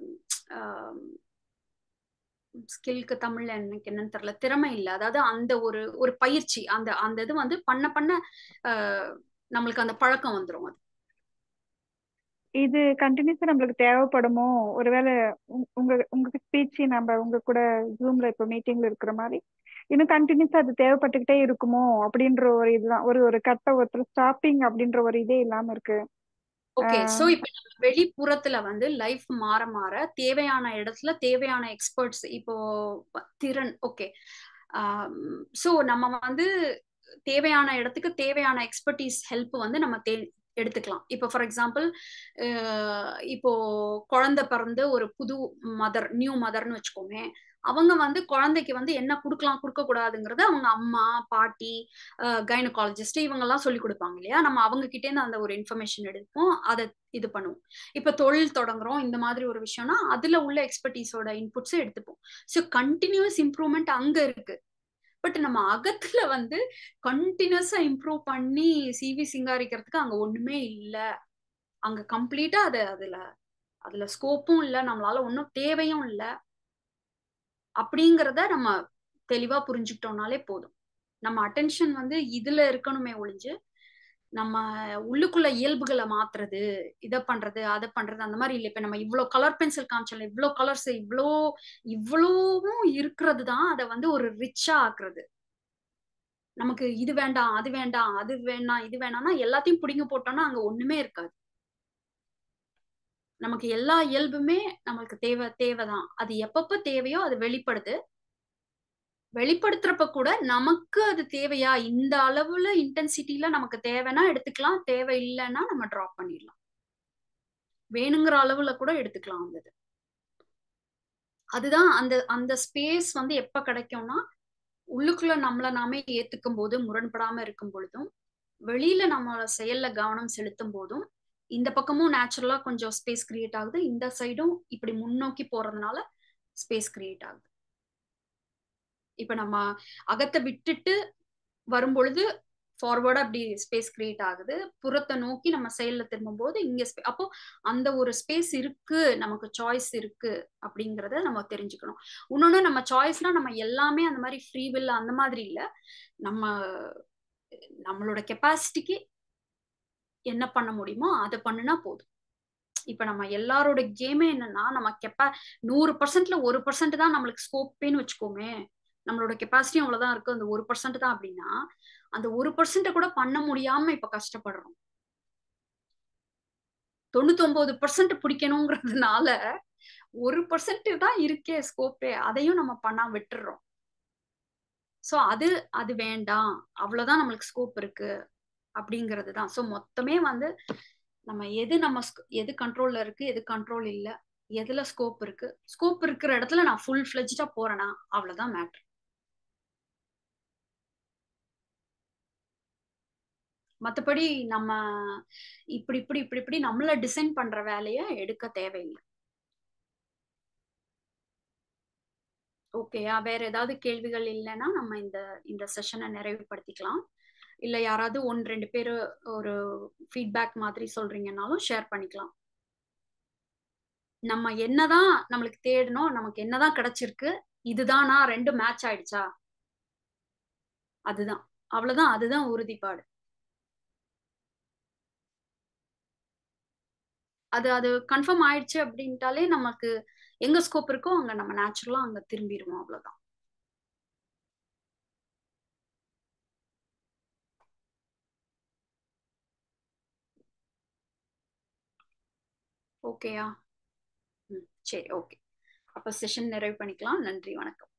ஸ்கில்க்கு தமிழ்ல எனக்கு என்னன்னு தெரியல திறமை இல்லை அதாவது அந்த ஒரு ஒரு பயிற்சி அந்த அந்த இது வந்து பண்ண பண்ண நம்மளுக்கு அந்த பழக்கம் வந்துடும் அது இது கண்டினியூஸா நம்மளுக்கு தேவைப்படுமோ ஒருவேளை உங்க உங்க ஸ்பீச் நம்ம உங்க கூட ஜூம்ல இப்போ மீட்டிங்ல இருக்கிற மாதிரி இன்னும் கண்டினியூஸா அது தேவைப்பட்டுக்கிட்டே இருக்குமோ அப்படின்ற ஒரு இதுதான் ஒரு ஒரு கட்ட ஒருத்தர் ஸ்டாப்பிங் அப்படின்ற ஒரு இதே இல்லாம இருக்கு ஓகே சோ இப்ப நம்ம வெளிப்புறத்துல வந்து லைஃப் மாற மாற தேவையான இடத்துல தேவையான எக்ஸ்பர்ட்ஸ் இப்போ திறன் ஓகே சோ நம்ம வந்து தேவையான இடத்துக்கு தேவையான எக்ஸ்பர்டீஸ் ஹெல்ப் வந்து நம்ம தே எடுத்துக்கலாம் இப்போ ஃபார் எக்ஸாம்பிள் இப்போ குழந்தை பிறந்து ஒரு புது மதர் நியூ மதர்னு வச்சுக்கோமே அவங்க வந்து குழந்தைக்கு வந்து என்ன கொடுக்கலாம் கொடுக்க கூடாதுங்கிறத அவங்க அம்மா பாட்டி கைனகாலஜிஸ்ட் இவங்கெல்லாம் சொல்லி கொடுப்பாங்க இல்லையா நம்ம அவங்க கிட்டே இருந்து அந்த ஒரு இன்ஃபர்மேஷன் எடுப்போம் அதை இது பண்ணுவோம் இப்ப தொழில் தொடங்குறோம் இந்த மாதிரி ஒரு விஷயம்னா அதுல உள்ள எக்ஸ்பர்டீஸோட இன்புட்ஸை எடுத்துப்போம் ஸோ கண்டினியூஸ் இம்ப்ரூவ்மெண்ட் அங்க இருக்கு பட் நம்ம அகத்துல வந்து கண்டினியூஸா இம்ப்ரூவ் பண்ணி சிவி சிங்காரிக்கிறதுக்கு அங்க ஒண்ணுமே இல்லை அங்க கம்ப்ளீட்டா அது அதுல அதுல ஸ்கோப்பும் இல்லை நம்மளால ஒன்றும் தேவையும் இல்லை அப்படிங்கிறத நம்ம தெளிவா புரிஞ்சுக்கிட்டோம்னாலே போதும் நம்ம அட்டென்ஷன் வந்து இதுல இருக்கணுமே ஒழிஞ்சு நம்ம உள்ளுக்குள்ள இயல்புகளை மாத்துறது இதை பண்றது அதை பண்றது அந்த மாதிரி இல்லை இப்ப நம்ம இவ்வளவு கலர் பென்சில் காமிச்சல இவ்வளோ கலர்ஸ் இவ்வளோ இவ்வளவும் இருக்கிறது தான் அதை வந்து ஒரு ரிச்சா ஆக்குறது நமக்கு இது வேண்டாம் அது வேண்டாம் அது வேணாம் இது வேணாம்னா எல்லாத்தையும் பிடிங்க போட்டோம்னா அங்க ஒண்ணுமே இருக்காது நமக்கு எல்லா இயல்புமே நம்மளுக்கு தேவை தேவைதான் அது எப்பப்ப தேவையோ அது வெளிப்படுது வெளிப்படுத்துறப்ப கூட நமக்கு அது தேவையா இந்த அளவுல இன்டென்சிட்டில நமக்கு தேவைன்னா எடுத்துக்கலாம் தேவை இல்லைன்னா நம்ம ட்ராப் பண்ணிடலாம் வேணுங்கிற அளவுல கூட எடுத்துக்கலாம் அந்த அதுதான் அந்த அந்த ஸ்பேஸ் வந்து எப்ப கிடைக்கும்னா உள்ளுக்குள்ள நம்மள நாமே ஏத்துக்கும் போது முரண்படாம இருக்கும் பொழுதும் வெளியில நம்மளோட செயல்ல கவனம் செலுத்தும் போதும் இந்த பக்கமும் நேச்சுரலா கொஞ்சம் ஸ்பேஸ் கிரியேட் ஆகுது இந்த சைடும் இப்படி முன்னோக்கி போறதுனால ஸ்பேஸ் கிரியேட் ஆகுது இப்ப நம்ம அகத்தை விட்டுட்டு வரும் பொழுது ஃபார்வர்டா அப்படி ஸ்பேஸ் கிரியேட் ஆகுது புறத்தை நோக்கி நம்ம செயல்ல திரும்பும் போது இங்க அப்போ அந்த ஒரு ஸ்பேஸ் இருக்கு நமக்கு சாய்ஸ் இருக்கு அப்படிங்கறத நம்ம தெரிஞ்சுக்கணும் இன்னொன்னு நம்ம சாய்ஸ்னா நம்ம எல்லாமே அந்த மாதிரி ஃப்ரீ வில் அந்த மாதிரி இல்ல நம்ம நம்மளோட கெப்பாசிட்டிக்கு என்ன பண்ண முடியுமோ அதை பண்ணுனா போதும் இப்ப நம்ம எல்லாரோட கேமே என்னன்னா நம்ம கெப்பா நூறு பர்சன்ட்ல ஒரு பர்சன்ட் தான் நம்மளுக்கு ஸ்கோப்பேன்னு வச்சுக்கோமே நம்மளோட கெப்பாசிட்டி அவ்வளவுதான் இருக்கு அந்த ஒரு பர்சன்ட் தான் அப்படின்னா அந்த ஒரு பர்சன்ட கூட பண்ண முடியாம இப்ப கஷ்டப்படுறோம் தொண்ணூத்தி ஒன்பது பர்சன்ட் பிடிக்கணுங்கிறதுனால ஒரு பர்சன்ட் தான் இருக்கே ஸ்கோப்பே அதையும் நம்ம பண்ணா விட்டுறோம் சோ அது அது வேண்டாம் அவ்வளவுதான் நம்மளுக்கு ஸ்கோப் இருக்கு அப்படிங்கிறது தான் ஸோ மொத்தமே வந்து நம்ம எது நம்ம எது கண்ட்ரோல்ல இருக்கு எது கண்ட்ரோல் இல்ல எதுல ஸ்கோப் இருக்கு ஸ்கோப் இருக்கிற இடத்துல நான் ஃபுல் ஃபிளெஜ்டா போறேனா அவ்வளவுதான் மேட்ரு மற்றபடி நம்ம இப்படி இப்படி இப்படி இப்படி நம்மள டிசைன் பண்ற வேலைய எடுக்க தேவையில்லை ஓகேயா வேற ஏதாவது கேள்விகள் இல்லைன்னா நம்ம இந்த இந்த செஷனை நிறைவுபடுத்திக்கலாம் இல்ல யாராவது ஒன் ரெண்டு பேர் ஒரு ஃபீட்பேக் மாதிரி சொல்றீங்கன்னாலும் ஷேர் பண்ணிக்கலாம் நம்ம என்னதான் நம்மளுக்கு தேடணும் நமக்கு என்னதான் கிடைச்சிருக்கு இதுதானா ரெண்டு மேட்ச் ஆயிடுச்சா அதுதான் அவ்வளவுதான் அதுதான் உறுதிப்பாடு அது அது கன்ஃபார்ம் ஆயிடுச்சு அப்படின்ட்டாலே நமக்கு எங்க ஸ்கோப் இருக்கோ அங்க நம்ம நேச்சுரலா அங்க திரும்பிடுவோம் அவ்வளவுதான் ஓகேயா ம், சரி ஓகே அப்ப செஷன் நிறைவு பண்ணிக்கலாம் நன்றி வணக்கம்